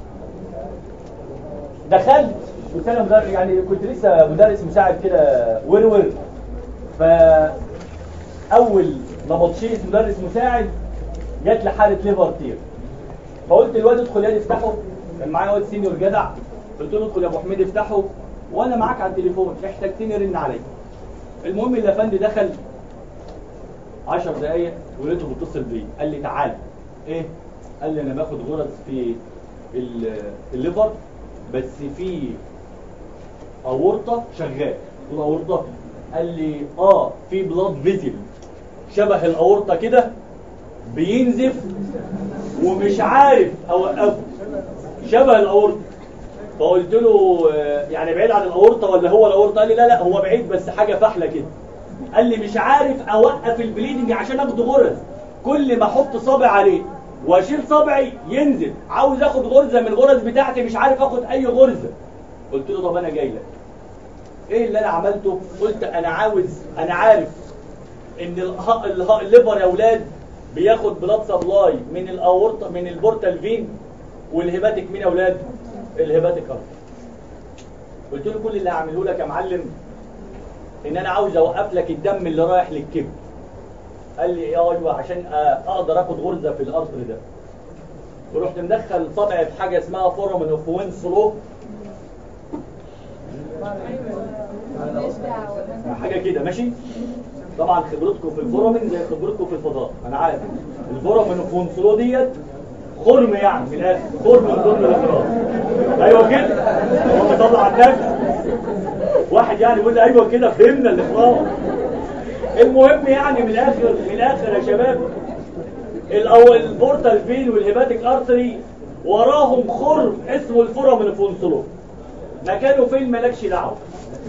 دخلت كنت انا مدرس يعني كنت لسه مدرس مساعد كده ورور ف اول نبطشيس مدرس مساعد جات لي حاله ليفر تير فقلت الواد ادخل يا افتحه كان معايا واد سينيور جدع قلت له ادخل يا ابو حميد افتحه وانا معاك على التليفون احتجتني رن عليا المهم الافندي دخل 10 دقايق ولقيته بيتصل بيا قال لي تعالى ايه قال لي انا باخد غرز في الليفر بس في اورطه شغال الاورطه قال لي اه في بلاد فيزل شبه الاورطه كده بينزف ومش عارف اوقفه شبه الاورطه فقلت له يعني بعيد عن الاورطه ولا هو الاورطه قال لي لا لا هو بعيد بس حاجه فحله كده قال لي مش عارف اوقف البليدنج عشان اخد غرز كل ما احط صابع عليه واشيل صبعي ينزل عاوز اخد غرزه من الغرز بتاعتي مش عارف اخد اي غرزه قلت له طب انا جاي لك ايه اللي انا عملته قلت انا عاوز انا عارف ان اله- اله- الليفر يا اولاد بياخد بلاد سبلاي من الاورطه من البورتال فين والهيباتيك مين يا اولاد الهيباتيك ارتر قلت له كل اللي هعمله لك يا معلم ان انا عاوز اوقف لك الدم اللي رايح للكبد قال لي ايه ايوه عشان أ- اقدر اخد غرزه في الارتر ده ورحت مدخل صبعي في حاجه اسمها فورامين اوف وين سلو حاجه كده ماشي طبعا خبرتكم في الفورامين زي خبرتكم في الفضاء انا عارف الفورامين اوف وين سلو ديت خرم يعني من الاخر خرم من ضمن الاخراج ايوه كده هو بيطلع على النفس واحد يعني يقول لي ايوه كده فهمنا الاخراج المهم يعني من الاخر من الاخر يا شباب الاول البورتال فين والهيباتيك ارتري وراهم خرم اسمه الفورامين فونسلو مكانه فين مالكش دعوه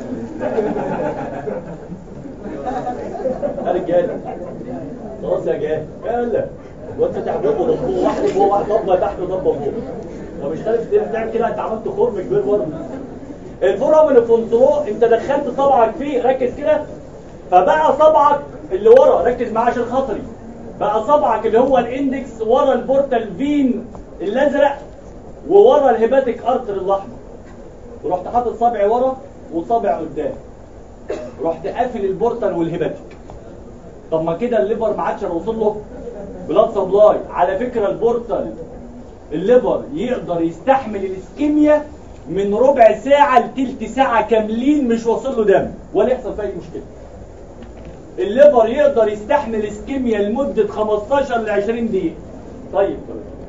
يا رجاله خلاص يا جاه يلا وانت تحبه ضبه واحد فوق واحد ضبه تحت وضبه فوق لو مش عارف تعمل كده انت عملت خرم كبير برضه الفورامين فونسلو انت دخلت صبعك فيه ركز كده فبقى صبعك اللي ورا ركز معاه عشان خاطري بقى صبعك اللي هو الاندكس ورا البورتال فين الازرق وورا الهيباتيك ارتر الاحمر ورحت حاطط صبعي ورا وصابع قدام رحت قافل البورتال والهيباتيك طب ما كده الليفر ما عادش هيوصل له بلاد سبلاي على فكره البورتال الليفر يقدر يستحمل الاسكيميا من ربع ساعة لتلت ساعة كاملين مش واصل له دم ولا يحصل فيه أي مشكلة. الليفر يقدر يستحمل اسكيميا لمدة 15 ل 20 دقيقة. طيب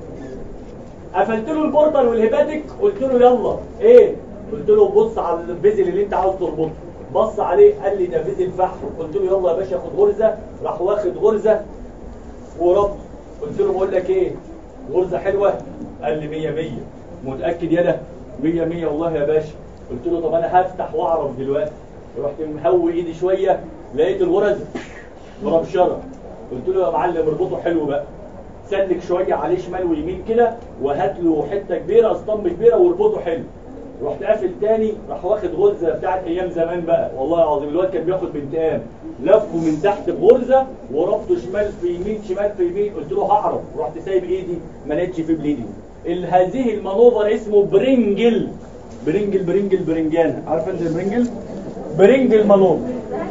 قفلت له البورتال والهيباتيك قلت له يلا ايه؟ قلت له بص على الفيزل اللي انت عاوز تربطه. بص عليه قال لي ده فيزل فحم قلت له يلا يا باشا خد غرزة راح واخد غرزة وربط قلت له بقول لك ايه؟ غرزة حلوة؟ قال لي 100 100 متأكد يالا؟ 100 100 والله يا باشا قلت له طب انا هفتح واعرف دلوقتي رحت مهوي ايدي شويه لقيت الغرز مربشره قلت له يا معلم اربطه حلو بقى سلك شويه عليه شمال ويمين كده وهات له حته كبيره اسطمب كبيره واربطه حلو رحت قافل تاني راح واخد غرزه بتاعت ايام زمان بقى والله العظيم الواد كان بياخد بانتقام لفه من تحت بغرزه وربطه شمال في يمين شمال في يمين قلت له هعرف رحت سايب ايدي ما لقيتش في بليدنج ال- هذه المانوفر اسمه برينجل برينجل برينجل برنجان عارف انت البرينجل برينجل مانوفر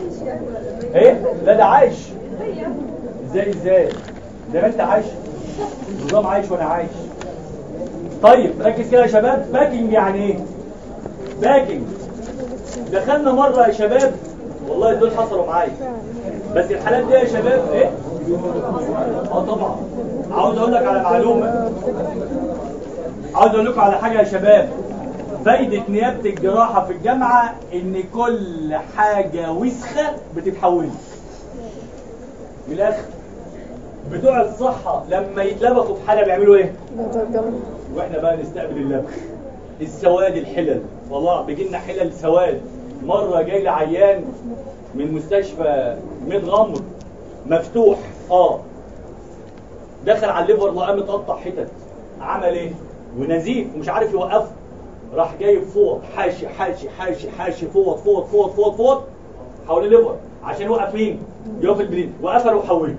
ايه لا ده عايش ازاي ازاي زي ما انت عايش نظام عايش وانا عايش طيب ركز كده يا شباب باكينج يعني ايه باكينج دخلنا مره يا شباب والله دول حصلوا معايا بس الحالات دي يا شباب ايه اه طبعا عاوز اقول لك على معلومه عاوز اقول لكم على حاجه يا شباب فايدة نيابة الجراحة في الجامعة إن كل حاجة وسخة بتتحول من الآخر بتوع الصحة لما يتلبخوا في حالة بيعملوا إيه؟ واحنا بقى نستقبل اللبخ السواد الحلل والله بيجي لنا حلل سواد مره جاي لي عيان من مستشفى ميد غمر مفتوح اه دخل على الليفر لقاه متقطع حتت عمل ايه ونزيف ومش عارف يوقفه راح جايب فوط حاشي حاشي حاشي حاشي فوط فوط فوط فوط فوط حوالين الليفر عشان يوقف مين؟ يوقف البليد وقفل وحوله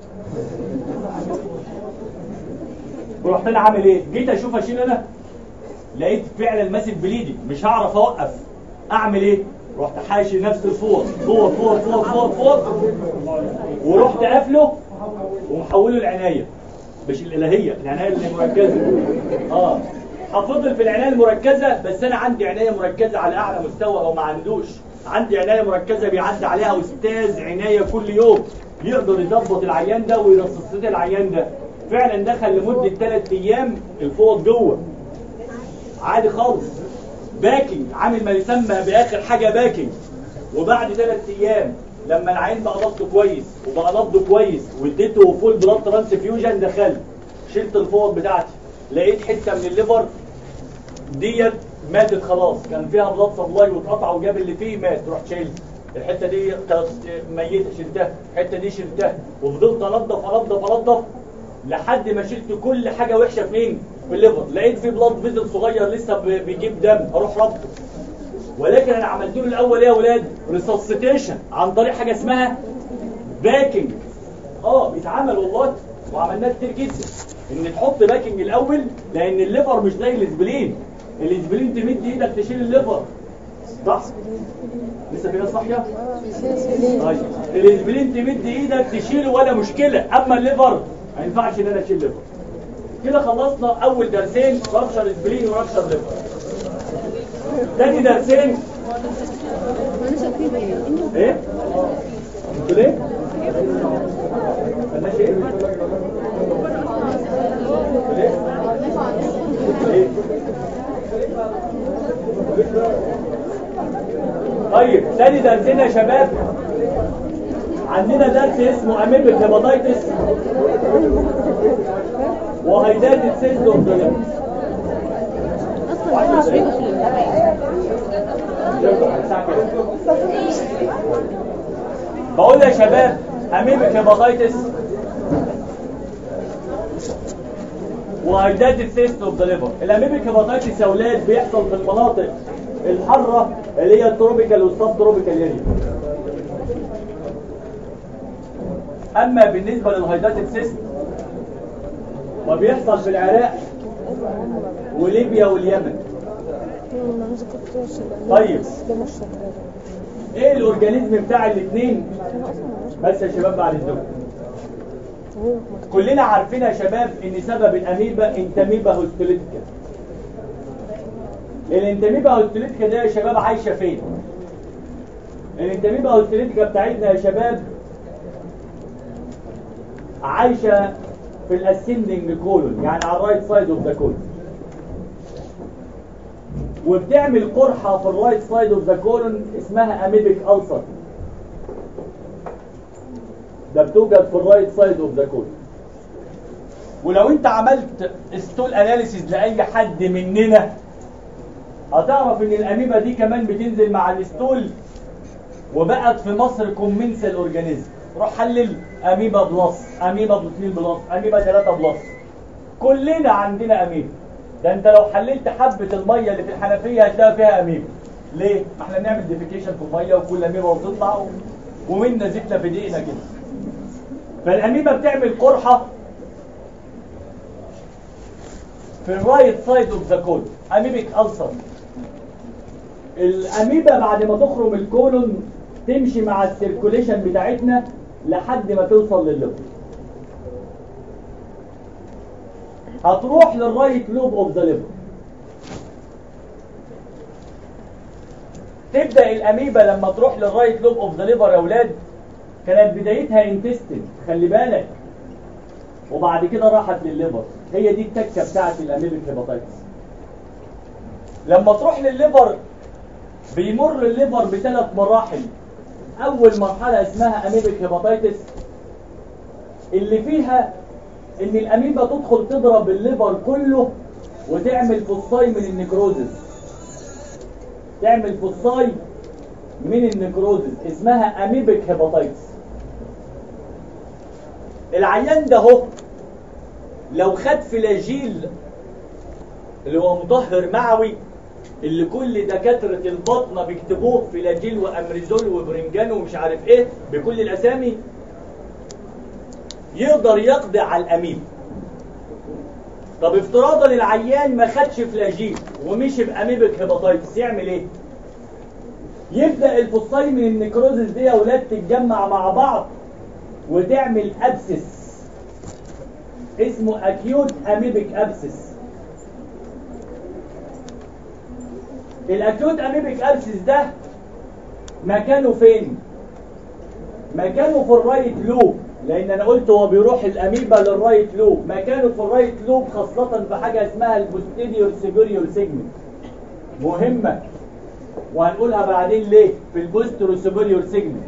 ورحت انا عامل ايه؟ جيت اشوف اشيل انا لقيت فعلا ماسك بليدي مش هعرف اوقف اعمل ايه؟ رحت حاشي نفس الفوط فوط فوط فوط فوط فوط ورحت قافله ومحوله العنايه مش الالهيه العنايه المركزه اه هفضل في العنايه المركزه بس انا عندي عنايه مركزه على اعلى مستوى او ما عندوش عندي عنايه مركزه بيعدي عليها استاذ عنايه كل يوم يقدر يظبط العيان ده ويرصص لي العيان ده فعلا دخل لمده ثلاث ايام الفوط جوه عادي خالص باكينج عامل ما يسمى باخر حاجه باكينج وبعد ثلاث ايام لما العين بقى ضغطه كويس وبقى نبضه كويس واديته فول بلاد ترانسفيوجن دخلت شلت الفوط بتاعتي لقيت حته من الليفر ديت ماتت خلاص كان فيها بلاد سبلاي واتقطع وجاب اللي فيه مات رحت شايل الحته دي كانت ميته شلتها الحته دي شلتها وفضلت انضف انضف انضف لحد ما شلت كل حاجه وحشه في مين؟ في الليفر لقيت في بلاد فيزل صغير لسه ب- بيجيب دم اروح ربطه ولكن انا عملت له الاول ايه يا اولاد؟ ريسسيتيشن عن طريق حاجه اسمها باكينج اه بيتعمل والله وعملناه كتير جدا ان تحط باكينج الاول لان الليفر مش زي الاسبلين الاسبلين تمد ايدك تشيل الليفر صح لسه في ناس صاحيه طيب الاسبلين تمد ايدك تشيله ولا مشكله اما الليفر ما ينفعش ان انا اشيل ليفر كده خلصنا اول درسين رابشر اسبلين ورابشر ليفر تاني درسين ايه قلت ليه مالناش ايه قلت ليه ايه طيب تاني درسنا يا شباب عندنا درس اسمه اميبك هيباتيتس وهيداتد سيلز اوف ذا بقول يا شباب اميبك هيباتيتس وهيداتد سيست اوف ذا ليفر الاميبك هيباتيتس يا اولاد بيحصل في المناطق الحاره اللي هي التروبيكال والسب تروبيكال اريا اما بالنسبه للهيداتيف سيست وبيحصل في العراق وليبيا واليمن طيب ايه الاورجانيزم بتاع الاثنين بس يا شباب بعد الدكتور كلنا عارفين يا شباب ان سبب الاميبا انتاميبا هوستوليتيكا الانتاميبا هوستوليتيكا ده يا شباب عايشه فين الانتاميبا هوستوليتيكا بتاعتنا يا شباب عايشه في الاسندنج كولون يعني على الرايت سايد اوف ذا كولون وبتعمل قرحه في الرايت سايد اوف ذا كولون اسمها اميبيك ألسر ده بتوجد في الرايت سايد اوف ذا كولون ولو انت عملت ستول اناليسيز لاي حد مننا هتعرف ان الاميبا دي كمان بتنزل مع الستول وبقت في مصر كومنسال اورجانيزم روح حلل اميبا بلس اميبا 2 بلس اميبا 3 بلس كلنا عندنا اميبا ده انت لو حللت حبه الميه اللي في الحنفيه هتلاقي فيها اميبا ليه ما احنا بنعمل ديفيكيشن في الميه وكل اميبا بتطلع و... ومنا زيتنا في دقيقنا كده فالاميبا بتعمل قرحه في الرايت سايد اوف ذا كولون اميبيك ألسر الاميبا بعد ما تخرم الكولون تمشي مع السيركوليشن بتاعتنا لحد ما توصل للليفر هتروح للرايت لوب اوف ذا ليفر تبدا الاميبا لما تروح للرايت لوب اوف ذا ليفر يا اولاد كانت بدايتها انتستين خلي بالك وبعد كده راحت للليفر هي دي التكه بتاعت الاميبيك هيباتايتس لما تروح للليفر بيمر الليفر بثلاث مراحل اول مرحله اسمها اميبيك هيباتايتس اللي فيها ان الاميبا تدخل تضرب الليفر كله وتعمل فصاي من النكروزس تعمل فصاي من النكروزس اسمها اميبيك هيباتايتس العيان ده هو لو خد فلاجيل اللي هو مطهر معوي اللي كل دكاترة البطنة بيكتبوه فلاجيل وامريزول وبرنجان ومش عارف ايه بكل الاسامي يقدر يقضي على الامين طب افتراضا العيان ما خدش فلاجيل ومشي باميبك هيباتايتس يعمل ايه يبدا الفصاي من النكروزس دي يا اولاد تتجمع مع بعض وتعمل ابسس اسمه اكيوت اميبك ابسس الاكيوت اميبك ابسس ده مكانه فين مكانه في الرايت لوب لان انا قلت هو بيروح الاميبا للرايت لوب مكانه في الرايت لوب خاصة في حاجة اسمها البوستيريور سيجوريور سيجمنت مهمة وهنقولها بعدين ليه في البوستيريور سيجوريور سيجمنت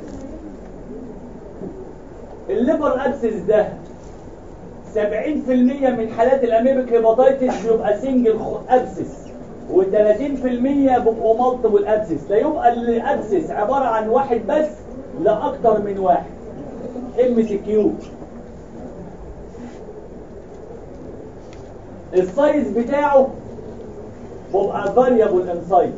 الليفر ابسس ده 70% من حالات الاميبك هيباتايتس بيبقى سنجل ابسس و30% بيبقوا مالتيبل ابسس لا يبقى الابسس عبارة عن واحد بس لا اكتر من واحد ام سي كيو السايز بتاعه بيبقى فاريبل ان سايز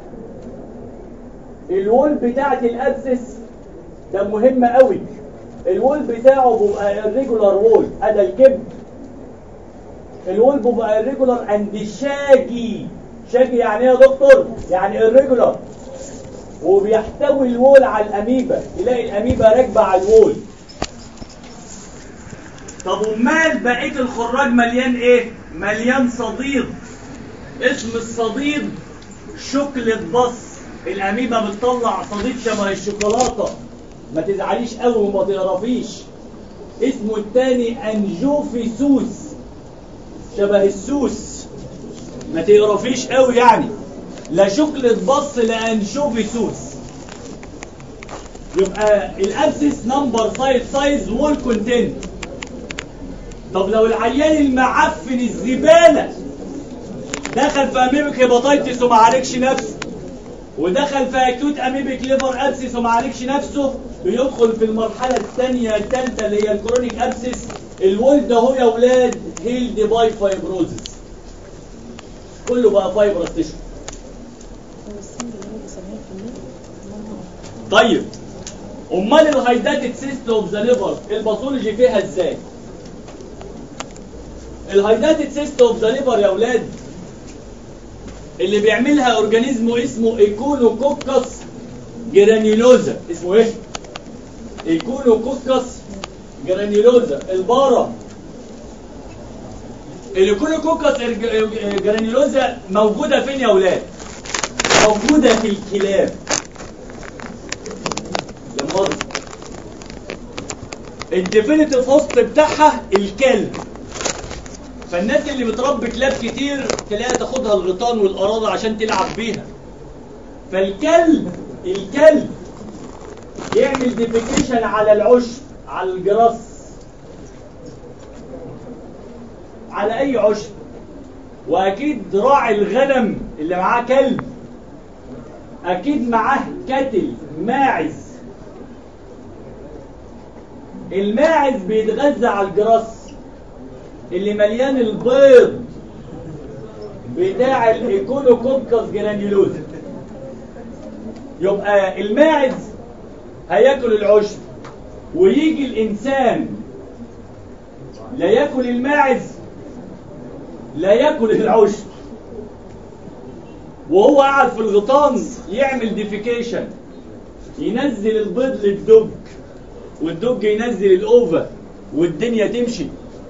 الوول بتاعت الابسس ده مهم قوي الوول بتاعه بيبقى الريجولار وول ادي الكبد الوول بيبقى الريجولار اند شاجي شاجي يعني ايه يا دكتور يعني الريجولار وبيحتوي الوول على الاميبا تلاقي الاميبا راكبه على الوول طب ومال بقيه الخراج مليان ايه مليان صديد اسم الصديد شوكليت بص الاميبا بتطلع صديد شبه الشوكولاته ما تزعليش قوي وما تقرفيش اسمه التاني انجوفيسوس شبه السوس ما تقرفيش قوي يعني لا شوكليت بص لا انشوفيسوس يبقى الابسس نمبر سايز سايز وول كونتنت طب لو العيان المعفن الزباله دخل في اميبك هيباتايتس وما عالجش نفسه ودخل في اكيوت اميبك ليفر ابسس وما عالجش نفسه بيدخل في المرحله الثانيه الثالثه اللي هي الكرونيك ابسس الولد اهو يا اولاد هيلد باي فايبروزس كله بقى فايبرس تشو طيب امال الهايداتد سيست اوف ذا ليفر الباثولوجي فيها ازاي الهايداتد سيست اوف ذا ليفر يا اولاد اللي بيعملها اورجانيزم اسمه ايكونوكوكس جرانيولوزا اسمه ايه ايكونوكوكس جرانيولوزا البارة الايكونوكوكس جرانيولوزا موجودة فين يا اولاد موجودة في الكلاب لما الديفينيتيف هوست بتاعها الكلب فالناس اللي بتربي كلاب كتير تلاقيها تاخدها الغيطان والاراضي عشان تلعب بيها فالكلب الكلب يعمل ديفيكيشن على العشب على الجرس على اي عشب واكيد راعي الغنم اللي معاه كلب اكيد معاه كتل ماعز الماعز بيتغذى على الجرس اللي مليان البيض بتاع الايكونوكوكس جرانيولوز يبقى الماعز هياكل العشب ويجي الانسان لا ياكل الماعز لا ياكل العشب وهو قاعد في الغيطان يعمل ديفيكيشن ينزل البيض للدج والدج ينزل الاوفا والدنيا تمشي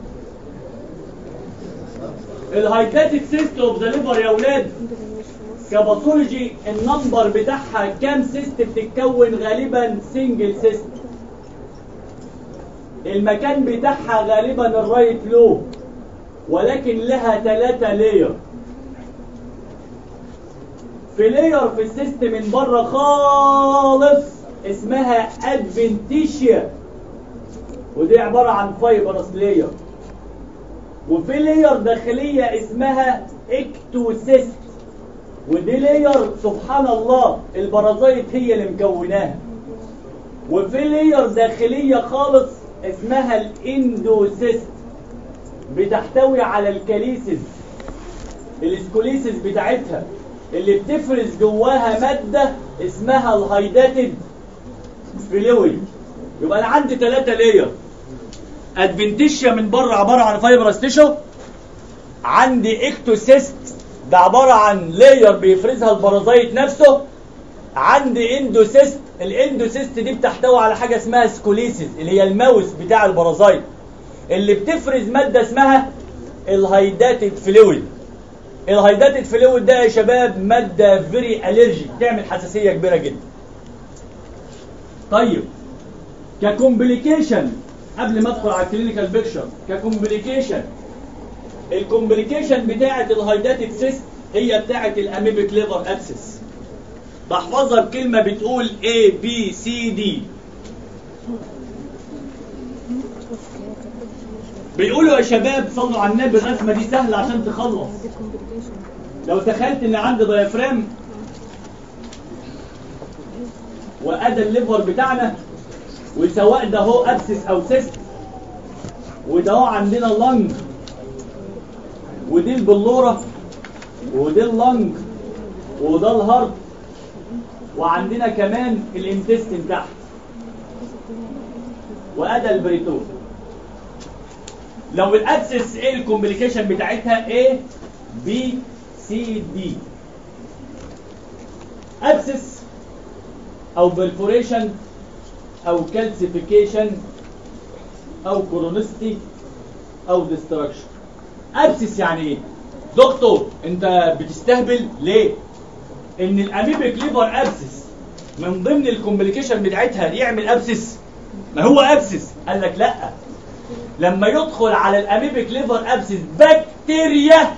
الهايداتد سيست اوف ذا ليفر يا اولاد كباثولوجي النمبر بتاعها كام سيست بتتكون غالبا سنجل سيست المكان بتاعها غالبا الرايت لو ولكن لها ثلاثة لاير في لاير في السيست من بره خالص اسمها ادفنتيشيا ودي عبارة عن فايبرس لاير وفي لاير داخلية اسمها اكتوسيست ودي لاير سبحان الله البرازيت هي اللي مكوناها وفي لاير داخلية خالص اسمها الاندوسيست بتحتوي على الكاليسيس الاسكوليسيس بتاعتها اللي بتفرز جواها مادة اسمها الهايداتد فلويد يبقى انا عندي ثلاثة لاير ادفنتيشيا من بره عبارة عن فايبرس تيشو عندي اكتوسيست ده عبارة عن لاير بيفرزها البرازيت نفسه عندي اندوسيست الاندوسيست دي بتحتوي على حاجة اسمها سكوليسيس اللي هي الماوس بتاع البرازيت اللي بتفرز مادة اسمها الهايداتد فلويد الهايداتد فلويد ده يا شباب مادة فيري الرجي تعمل حساسية كبيرة جدا طيب ككومبليكيشن قبل ما ادخل على الكلينيكال بيكشر ككومبليكيشن الكومبليكيشن بتاعه الهايداتد سيست هي بتاعه الاميبيك ليفر ابسس بحفظها بكلمه بتقول A B C D بيقولوا يا شباب صلوا على النبي الرسمه دي سهله عشان تخلص لو تخيلت ان عندي دايفرام وادى الليفر بتاعنا وسواء ده هو ابسس او سيست وده هو عندنا اللنج ودي البلوره ودي اللنج وده الهارت وعندنا كمان الانتستين تحت وادى البريتون لو الابسس ايه الكومبليكيشن بتاعتها A B C D ابسس او برفوريشن او كالسيفيكيشن او كورونستي او ديستراكشن ابسس يعني ايه دكتور انت بتستهبل ليه ان الاميبيك ليفر ابسس من ضمن الكومبليكيشن بتاعتها يعمل ابسس ما هو ابسس قال لك لا لما يدخل على الاميبيك ليفر ابسس بكتيريا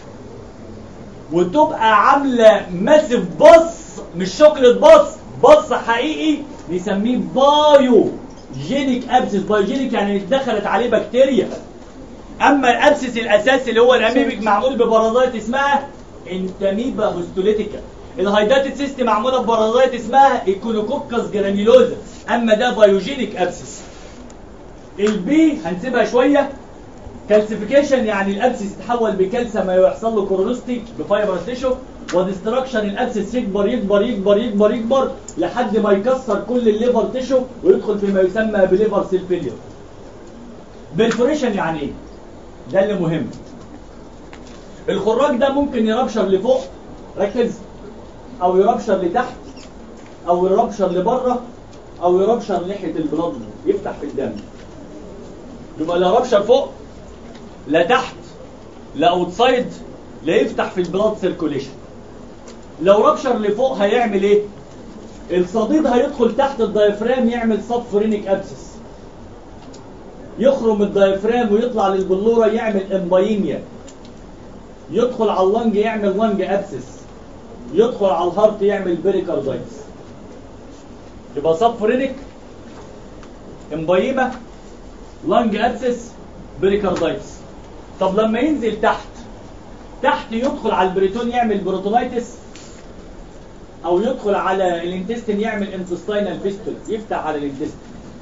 وتبقى عامله ماسف بص مش شوكليت بص بص حقيقي نسميه بايو جينيك ابسس بايوجينيك يعني دخلت عليه بكتيريا اما الابسس الاساسي اللي هو الاميبيك معمول ببرازيت اسمها انتاميبا هوستوليتيكا الهايداتد سيست معموله ببرازيت اسمها ايكونوكوكس جرانيولوزا اما ده بايوجينيك ابسس البي هنسيبها شويه كالسيفيكيشن يعني الابسس يتحول بكالسيوم ما يحصل له كورونستي بفايبر تيشو وديستراكشن الابسس يكبر يكبر يكبر يكبر يكبر لحد ما يكسر كل الليفر تيشو ويدخل فيما يسمى بليفر سيل فيلير بيرفوريشن يعني ايه ده اللي مهم الخراج ده ممكن يربشر لفوق ركز او يربشر لتحت او يربشر لبره او يربشر ناحيه البلاد يفتح في الدم يبقى لا ربشر فوق لا تحت لا اوتسايد لا يفتح في البلاد سيركوليشن لو ربشر لفوق هيعمل ايه الصديد هيدخل تحت الدايفرام يعمل سب فرينيك ابسس يخرم الدايفرام ويطلع للبلوره يعمل امبايميا يدخل على اللنج يعمل لنج ابسس يدخل على الهارت يعمل بيريكاردايتس يبقى سب فرينيك امبايما لانج ابسس بريكاردايتس طب لما ينزل تحت تحت يدخل على البريتون يعمل بروتونايتس او يدخل على الانتستين يعمل انتستينال فيستول يفتح على الانتستين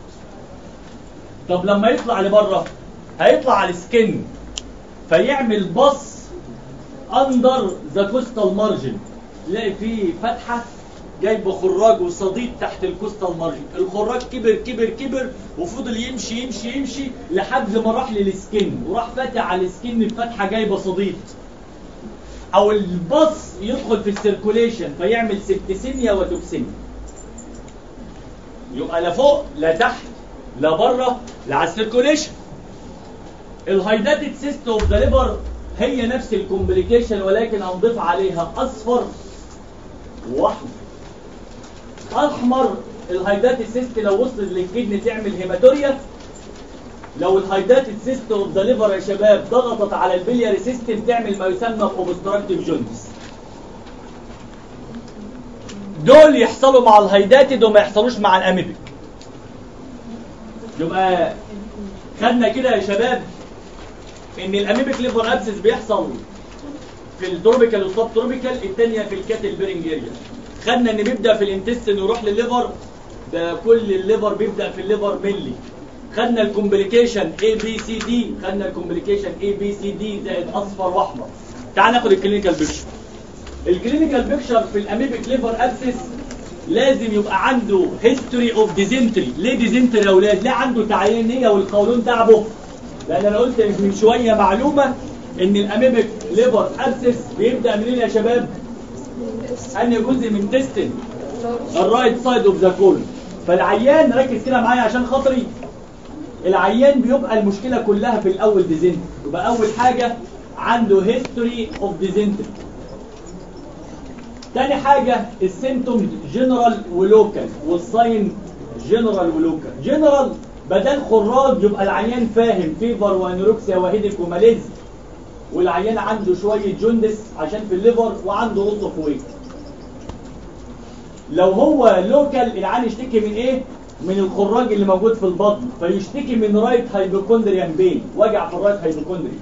طب لما يطلع لبره هيطلع على السكن فيعمل بص اندر ذا كوستال مارجن تلاقي فيه فتحه جايب خراج وصديد تحت الكوستال مارجن الخراج كبر كبر كبر وفضل يمشي يمشي يمشي لحد ما راح للسكن وراح فاتح على السكن الفتحه جايبه صديد او البص يدخل في السيركوليشن فيعمل سبتسيميا وتوكسيميا يبقى لا فوق لا تحت لا بره لا على السيركوليشن الهايداتد سيست اوف ذا ليفر هي نفس الكومبليكيشن ولكن هنضيف عليها اصفر واحمر احمر الهايداتد سيست لو وصلت للكدن تعمل هيماتوريا لو الهايداتد سيست اوف ذا ليفر يا شباب ضغطت على البلياري سيستم تعمل ما يسمى اوبستراكتيف جوندس دول يحصلوا مع الهايداتد وما يحصلوش مع الاميبيك يبقى خدنا كده يا شباب ان الاميبيك ليفر ابسس بيحصل في التروبيكال والسب تروبيكال الثانيه في الكاتل بيرنج اريا خدنا ان بيبدا في الانتستين ويروح للليفر ده كل الليفر بيبدا في الليفر ملي خدنا الكومبليكيشن اي بي سي دي خدنا الكومبليكيشن اي بي سي دي زائد اصفر واحمر تعال ناخد الكلينيكال بيكشر الكلينيكال بيكشر في الاميبيك ليفر ابسس لازم يبقى عنده هيستوري اوف ديزنتري ليه ديزنتري يا اولاد ليه عنده تعيينيه والقولون تعبه لان انا قلت من شويه معلومه ان الاميبيك ليفر ابسس بيبدا منين يا شباب انهي جزء من تستن الرايت سايد اوف ذا كولون فالعيان ركز كده معايا عشان خاطري العيان بيبقى المشكله كلها في الاول ديزنتري يبقى اول حاجه عنده هيستوري اوف ديزنتري تاني حاجة السيمتومز جنرال ولوكال والساين جنرال ولوكال جنرال بدل خراج يبقى العيان فاهم فيفر وانوركسيا وهيدك وماليز والعيان عنده شوية جوندس عشان في الليفر وعنده غلطة في ويت لو هو لوكال العيان يشتكي من ايه؟ من الخراج اللي موجود في البطن فيشتكي من رايت هايبوكوندريان بين وجع في الرايت هايبوكوندري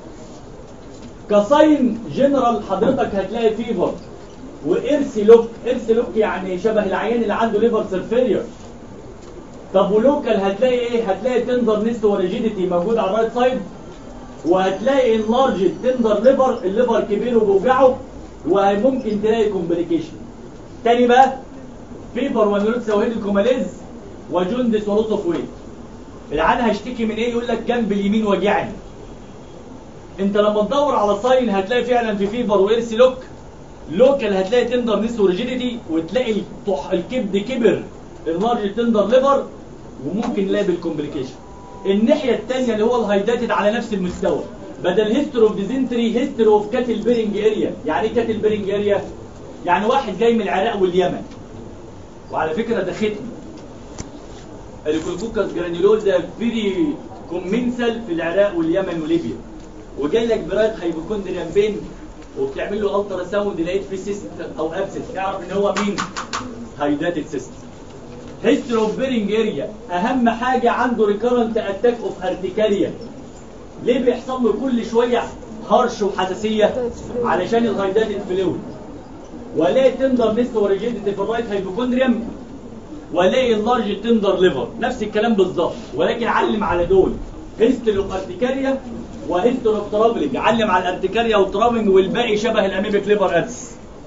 كساين جنرال حضرتك هتلاقي فيفر وارسي لوك ارسي لوك يعني شبه العيان اللي عنده ليفر سيرفيريور طب ولوكال هتلاقي ايه هتلاقي تندر نست وريجيديتي موجود على الرايت سايد وهتلاقي انلارج تندر ليفر الليفر كبير وبيوجعه وممكن تلاقي كومبليكيشن تاني بقى فيفر ونوركسيا وهيديكوماليز وجوندس ولوس اوف ويت العيان هيشتكي من ايه يقول لك جنب اليمين وجعني انت لما تدور على ساين هتلاقي فعلا في فيفر وارسي لوك لوكال هتلاقي تندر نس وريجيديتي وتلاقي الطح الكبد كبر اللارج تندر ليفر وممكن نلاقي بالكومبليكيشن الناحيه الثانيه اللي هو الهايداتد على نفس المستوى بدل هيستوري اوف ديزنتري هيستوري اوف كاتل بيرنج اريا يعني ايه كاتل بيرنج اريا يعني واحد جاي من العراق واليمن وعلى فكره ده ختم الكلكوكاس جرانيولول ده فيري كومنسال في العراق واليمن وليبيا وجاي لك برايت هايبوكوندريان بين وبتعمل له الترا ساوند لقيت فيه سيست او ابسس اعرف ان هو مين هايداتد سيست هيستري اوف بيرنج اريا اهم حاجه عنده ريكارنت اتاك اوف ارتكاريا ليه بيحصل له كل شويه هرش وحساسيه علشان الهايداتد فلويد والاقي تندر نست وريجيديتي في الرايت هايبوكوندريوم والاقي اللارج تندر ليفر نفس الكلام بالظبط ولكن علم على دول هيستري اوف ارتكاريا وهيستوري اوف ترابلنج علم على الارتكاريا والترابلنج والباقي شبه الاميبيك ليفر ادس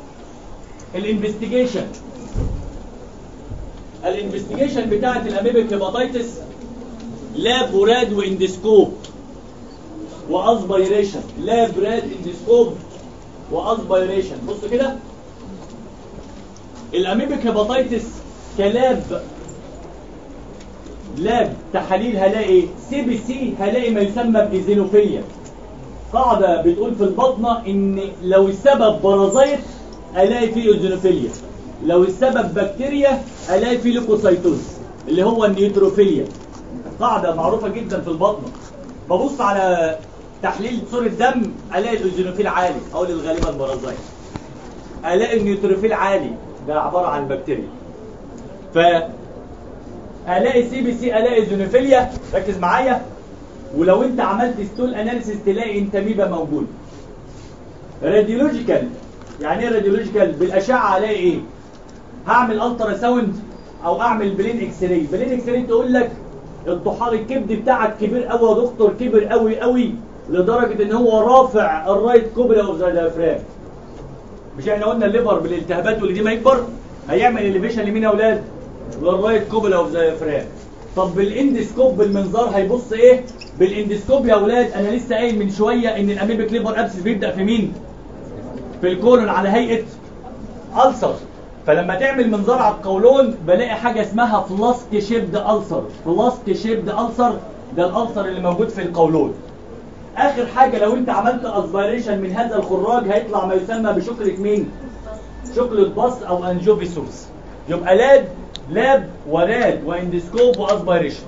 الانفستيجيشن الانفستيجيشن بتاعت الاميبك هيباتيتس لاب وراد واندسكوب واسبيريشن لاب راد اندسكوب واسبيريشن بص كده الاميبك هيباتيتس كلاب لاب تحاليل هلاقي ايه سي بي سي هلاقي ما يسمى بايزينوفيليا قاعده بتقول في البطنه ان لو السبب بارازيت الاقي فيه ايزينوفيليا لو السبب بكتيريا الاقي فيه ليكوسايتوز اللي هو النيوتروفيليا قاعده معروفه جدا في البطنه ببص على تحليل صورة دم الاقي الايزينوفيل عالي اقول غالبا بارازيت الاقي النيوتروفيل عالي ده عباره عن بكتيريا ف الاقي سي بي سي الاقي ايزينوفيليا ركز معايا ولو انت عملت ستول اناليسيس تلاقي انتاميبا موجود راديولوجيكال يعني ايه راديولوجيكال بالاشعه الاقي ايه هعمل الترا ساوند او اعمل بلين اكس راي بلين اكس راي تقول لك الطحال الكبد بتاعك كبير قوي يا دكتور كبر قوي قوي لدرجه ان هو رافع الرايت كوبري اوف ذا دايفرام مش احنا قلنا الليفر بالالتهابات واللي دي ما يكبر هيعمل اليفيشن لمين يا اولاد للرايت كوبري اوف ذا دايفرام طب بالاندسكوب بالمنظار هيبص ايه بالاندسكوب يا اولاد انا لسه قايل من شويه ان الاميبك ليفر ابسس بيبدا في مين في الكولون على هيئه ألسر فلما تعمل منظار على القولون بلاقي حاجة اسمها فلاسك شيبد ألسر فلاسك شيبد ألسر ده الألسر اللي موجود في القولون آخر حاجة لو أنت عملت أسبيريشن من هذا الخراج هيطلع ما يسمى بشكلة مين؟ شكلة باص أو أنجوفيسوس يبقى لاد لاب وراد واندسكوب وأسبيريشن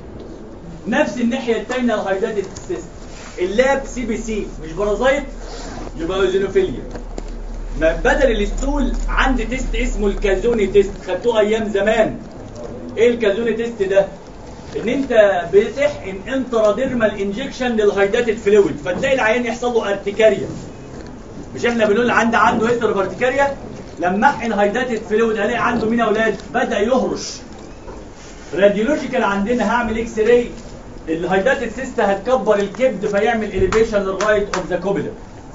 نفس الناحية التانية الهايداتد سيستم اللاب سي بي سي مش بارازايت يبقى اوزينوفيليا ما بدل الاستول عندي تيست اسمه الكازوني تيست خدتوه ايام زمان ايه الكازوني تيست ده ان انت بتحقن انتراديرمال انجكشن للهايداتد فلويد فتلاقي العيان يحصل له ارتكاريا مش احنا بنقول عند عنده هيستر ارتكاريا لما احقن هايداتد فلويد الاقي عنده مين يا اولاد بدا يهرش راديولوجيكال عندنا هعمل اكس راي الهايداتد سيست هتكبر الكبد فيعمل اليفيشن للرايت اوف ذا كوبيلر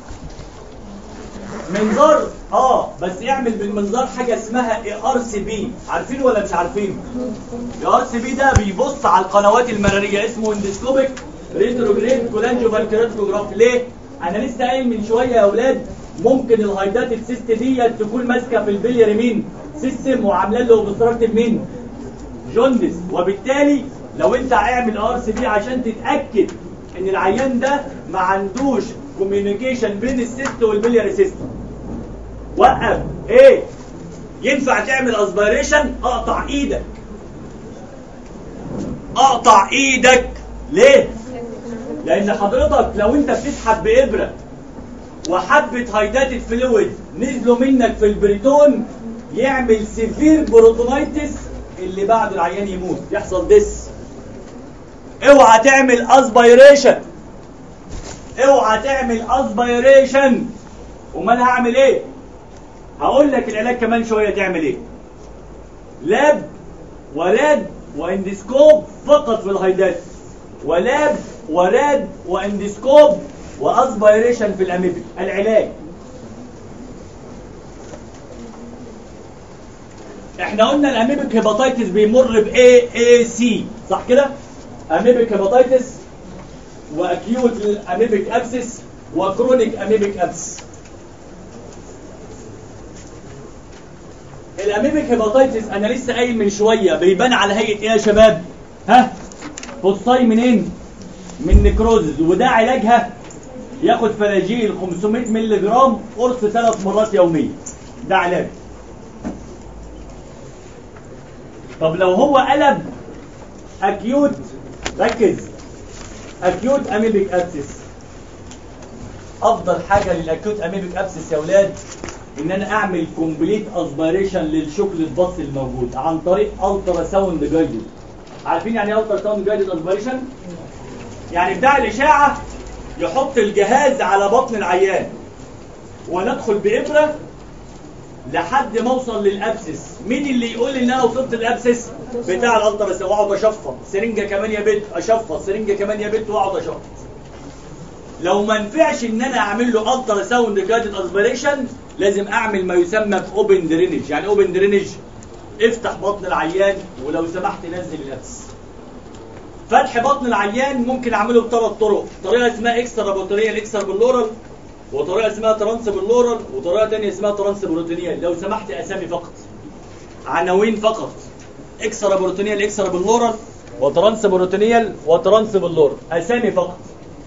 منظار اه بس يعمل بالمنظار حاجه اسمها اي ار سي بي عارفين ولا مش عارفين اي ار سي بي ده بيبص على القنوات المراريه اسمه اندسكوبيك ريتروجريد كولانجو فالكراتوجراف ليه انا لسه قايل من شويه يا اولاد ممكن الهايداتد سيست ديت تكون ماسكه في البلياري مين سيستم وعامله له اوبستراكتيف مين جوندس وبالتالي لو انت هاعمل ار سي بي عشان تتاكد ان العيان ده ما عندوش كوميونيكيشن بين السيست والبلياري سيستم وقف ايه ينفع تعمل اسبيريشن اقطع ايدك اقطع ايدك ليه لان حضرتك لو انت بتسحب بابره وحبه هايداتد فلويد نزلوا منك في البريتون يعمل سيفير بروتونايتس اللي بعده العيان يموت يحصل ديس اوعى تعمل اسبيريشن اوعى تعمل اسبيريشن امال هعمل ايه هقول لك العلاج كمان شويه تعمل ايه لاب وراد واندسكوب فقط في الهيدات ولاب وراد واندسكوب واسبيريشن في الاميبك العلاج احنا قلنا الاميبك هيباتيتس بيمر ب اي اي سي صح كده اميبك هيباتيتس واكيوت اميبك ابسس وكرونيك اميبك ابسس الاميبك هيباتيتس انا لسه قايل من شويه بيبان على هيئه ايه يا شباب ها فصاي منين من نكروزز وده علاجها ياخد فلاجيل 500 مللي جرام قرص ثلاث مرات يوميا ده علاج طب لو هو قلب اكيوت ركز اكيوت اميبك ابسس افضل حاجه للاكيوت اميبك ابسس يا اولاد ان انا اعمل كومبليت اسبيريشن للشوك البص الموجود عن طريق الترا ساوند جايدد عارفين يعني ايه الترا ساوند جايدد اسبيريشن يعني بتاع الاشاعه يحط الجهاز على بطن العيان وندخل بابره لحد ما اوصل للابسس مين اللي يقول ان انا وصلت للابسس بتاع الالترا واقعد اشفط سرنجه كمان يا بت اشفط سرنجه كمان يا بت واقعد اشفط لو ما نفعش ان انا اعمل له الترا ساوند جايدد اسبيريشن لازم اعمل ما يسمى باوبن درينج يعني اوبن درينج افتح بطن العيان ولو سمحت نزل الابس فتح بطن العيان ممكن اعمله بثلاث طرق طريقه اسمها اكسترا بطاريه الاكسترا باللورال وطريقه اسمها ترانس باللورال وطريقه ثانيه اسمها ترانس بروتينيال لو سمحت اسامي فقط عناوين فقط اكسترا بروتينيال اكسترا باللورال وترانس بروتينيال وترانس باللورال اسامي فقط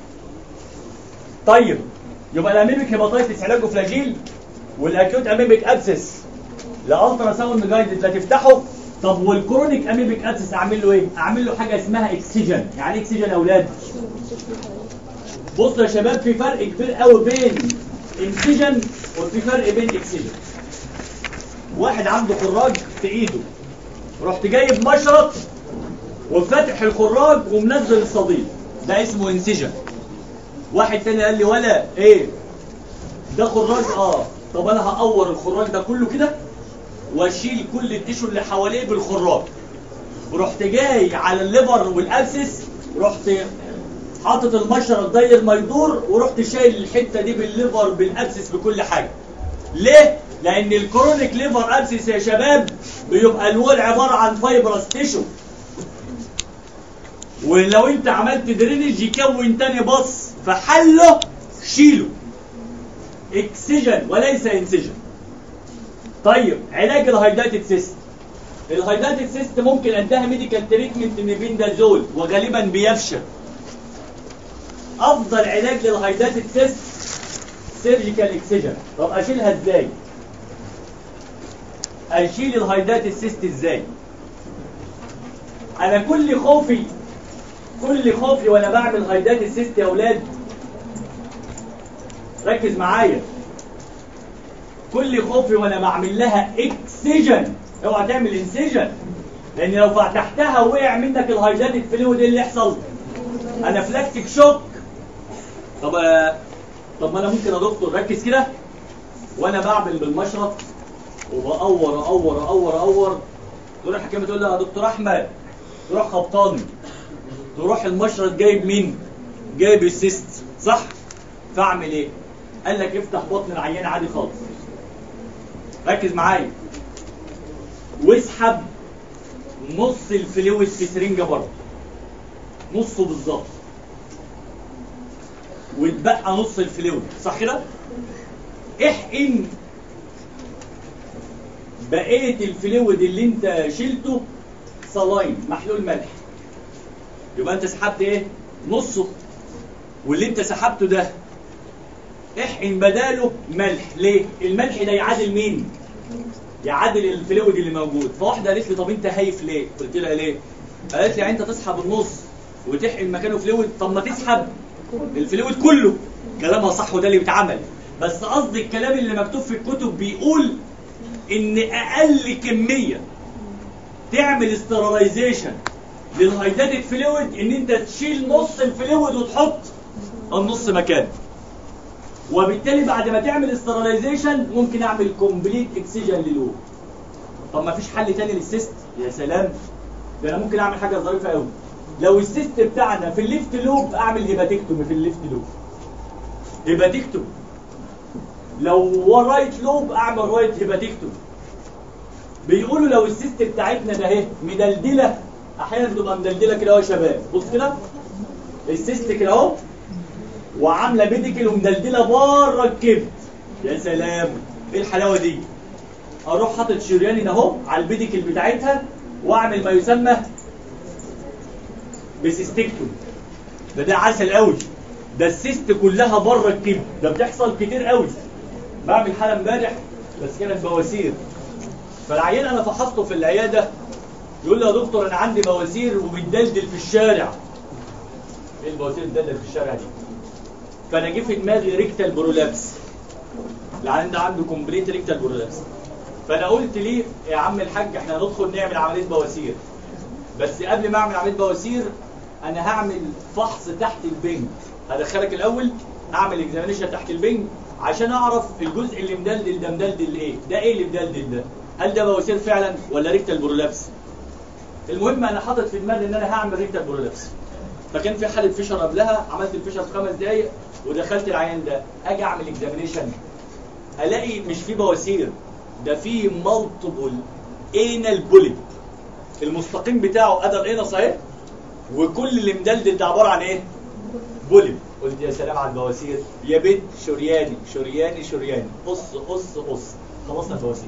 طيب يبقى الاميبك هيباتايتس علاجه فلاجيل والاكيوت اميبك ابسس لالترا ساوند جايدد لا تفتحه طب والكرونيك اميبك ابسس اعمل له ايه؟ اعمل له حاجه اسمها اكسجن يعني ايه اكسجن يا اولاد؟ بصوا يا شباب في فرق كبير قوي بين انسجن وفي فرق بين اكسجن واحد عنده خراج في ايده رحت جايب مشرط وفاتح الخراج ومنزل الصديد ده اسمه انسجن واحد تاني قال لي ولا ايه ده خراج اه طب انا هقور الخراج ده كله كده واشيل كل التيشو اللي حواليه بالخراج ورحت جاي على الليفر والابسس رحت حاطط المشرط داير ما يدور ورحت شايل الحته دي بالليفر بالابسس بكل حاجه ليه لان الكرونيك ليفر ابسس يا شباب بيبقى الول عباره عن فايبرس تيشو ولو انت عملت درينج يكون تاني بص فحله شيله اكسجن وليس انسجن طيب علاج الهايداتد سيست الهايداتد سيست ممكن اديها ميديكال تريتمنت ميفيندازول وغالبا بيفشل افضل علاج للهايداتد سيست سيرجيكال اكسجن طب اشيلها ازاي اشيل الهايداتد سيست ازاي انا كل خوفي كل خوفي وانا بعمل هايدات السيست يا اولاد ركز معايا كل خوفي وانا بعمل لها اكسجن اوعى تعمل انسجن لان لو فتحتها وقع منك الهايدات فلويد ايه اللي يحصل انافلاكتيك شوك طب طب ما انا ممكن يا دكتور ركز كده وانا بعمل بالمشرط وبأور أور أور أور تروح الحكيمة تقول لها يا دكتور أحمد تروح خبطاني تروح المشرط جايب مين؟ جايب السيست صح؟ فاعمل ايه؟ قال لك افتح بطن العيان عادي خالص ركز معايا واسحب نص الفلويد في سرنجه بره نصه بالظبط واتبقى نص الفلويد صح كده؟ احقن بقيه الفلويد اللي انت شلته صلاين محلول ملح يبقى انت سحبت ايه نصه واللي انت سحبته ده احقن بداله ملح ليه الملح ده يعادل مين يعادل الفلويد اللي موجود فواحده قالت لي طب انت هايف ليه قلت لها ليه قالت لي يعني انت تسحب النص وتحقن مكانه فلويد طب ما تسحب الفلويد كله كلامها صح وده اللي بيتعمل بس قصدي الكلام اللي مكتوب في الكتب بيقول ان اقل كميه تعمل استراليزيشن للهيداتد فلويد ان انت تشيل نص الفلويد وتحط النص مكانه وبالتالي بعد ما تعمل استراليزيشن ممكن اعمل كومبليت اكسجن للوب طب ما فيش حل تاني للسيست يا سلام ده انا ممكن اعمل حاجه ظريفه قوي لو السيست بتاعنا في الليفت لوب اعمل هيباتكتومي في الليفت لوب هيباتكتومي لو رايت لوب اعمل رايت هيباتكتومي بيقولوا لو السيست بتاعتنا ده اهي مدلدله احيانا بتبقى مدلدله كده اهو يا شباب بص كده السيست كده اهو وعامله بيديكل ومدلدله بره الكبد يا سلام ايه الحلاوه دي اروح حاطط شرياني ده اهو على البيديكل بتاعتها واعمل ما يسمى بسيستكتوم ده ده عسل قوي ده السيست كلها بره الكبد ده بتحصل كتير قوي بعمل حاله امبارح بس كانت بواسير فالعيان انا فحصته في العياده يقول لي يا دكتور انا عندي بواسير وبتدلدل في الشارع ايه البواسير بتدلدل في الشارع دي فانا جه في دماغي ريكتال برولابس العيان ده عنده كومبليت ريكتال برولابس فانا قلت ليه يا عم الحاج احنا هندخل نعمل عمليه بواسير بس قبل ما اعمل عمليه بواسير انا هعمل فحص تحت البنج هدخلك الاول اعمل اكزامينشن تحت البنج عشان اعرف الجزء اللي مدلدل ده مدلدل ايه ده ايه اللي مدلدل ده هل ده بواسير فعلا ولا ريكتال برولابس المهم انا حاطط في دماغي ان انا هعمل ريكتال برولابس فكان في حاله فيشر قبلها عملت الفيشر في خمس دقايق ودخلت العيان ده اجي اعمل اكزامينشن الاقي مش في بواسير ده في مالتيبل انال بوليب المستقيم بتاعه ادى الانس اهي وكل اللي مدلدل ده عباره عن ايه؟ بوليب قلت يا سلام على البواسير يا بنت شرياني شرياني شرياني قص قص قص خلصنا البواسير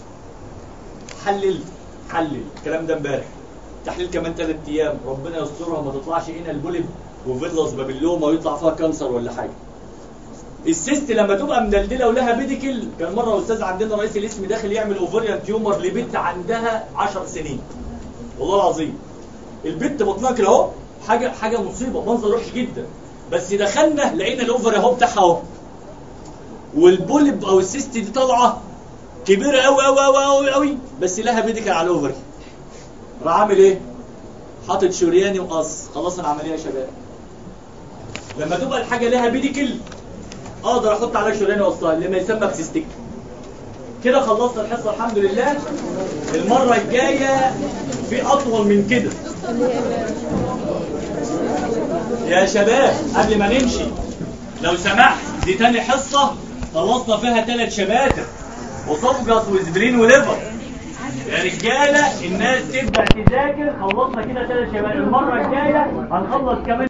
حلل حلل الكلام ده امبارح تحليل كمان ثلاث ايام ربنا يسترها ما تطلعش هنا البوليب وفيلس بابيلوما ويطلع فيها كانسر ولا حاجه السيست لما تبقى مدلدله ولها بيديكل كان مره استاذ عندنا رئيس الاسم داخل يعمل اوفريان تيومر لبنت عندها 10 سنين والله العظيم البنت بطنها كده اهو حاجه حاجه مصيبه منظر وحش جدا بس دخلنا لقينا الاوفر اهو بتاعها اهو والبولب او السيست دي طالعه كبيره قوي قوي قوي قوي قوي بس لها بيديكل على الاوفر راح عامل ايه؟ حاطط شرياني وقص خلاص العمليه يا شباب لما تبقى الحاجه لها بيديكل اقدر احط عليها شرياني وقصها اللي ما يسمى بسيستيك كده خلصنا الحصه الحمد لله المره الجايه في اطول من كده يا شباب قبل ما نمشي لو سمحت دي تاني حصه خلصنا فيها ثلاث شباتر وصفقس وزبرين وليفر يا رجاله الناس تبدا تذاكر خلصنا كده ثلاث شباتر المره الجايه هنخلص كمان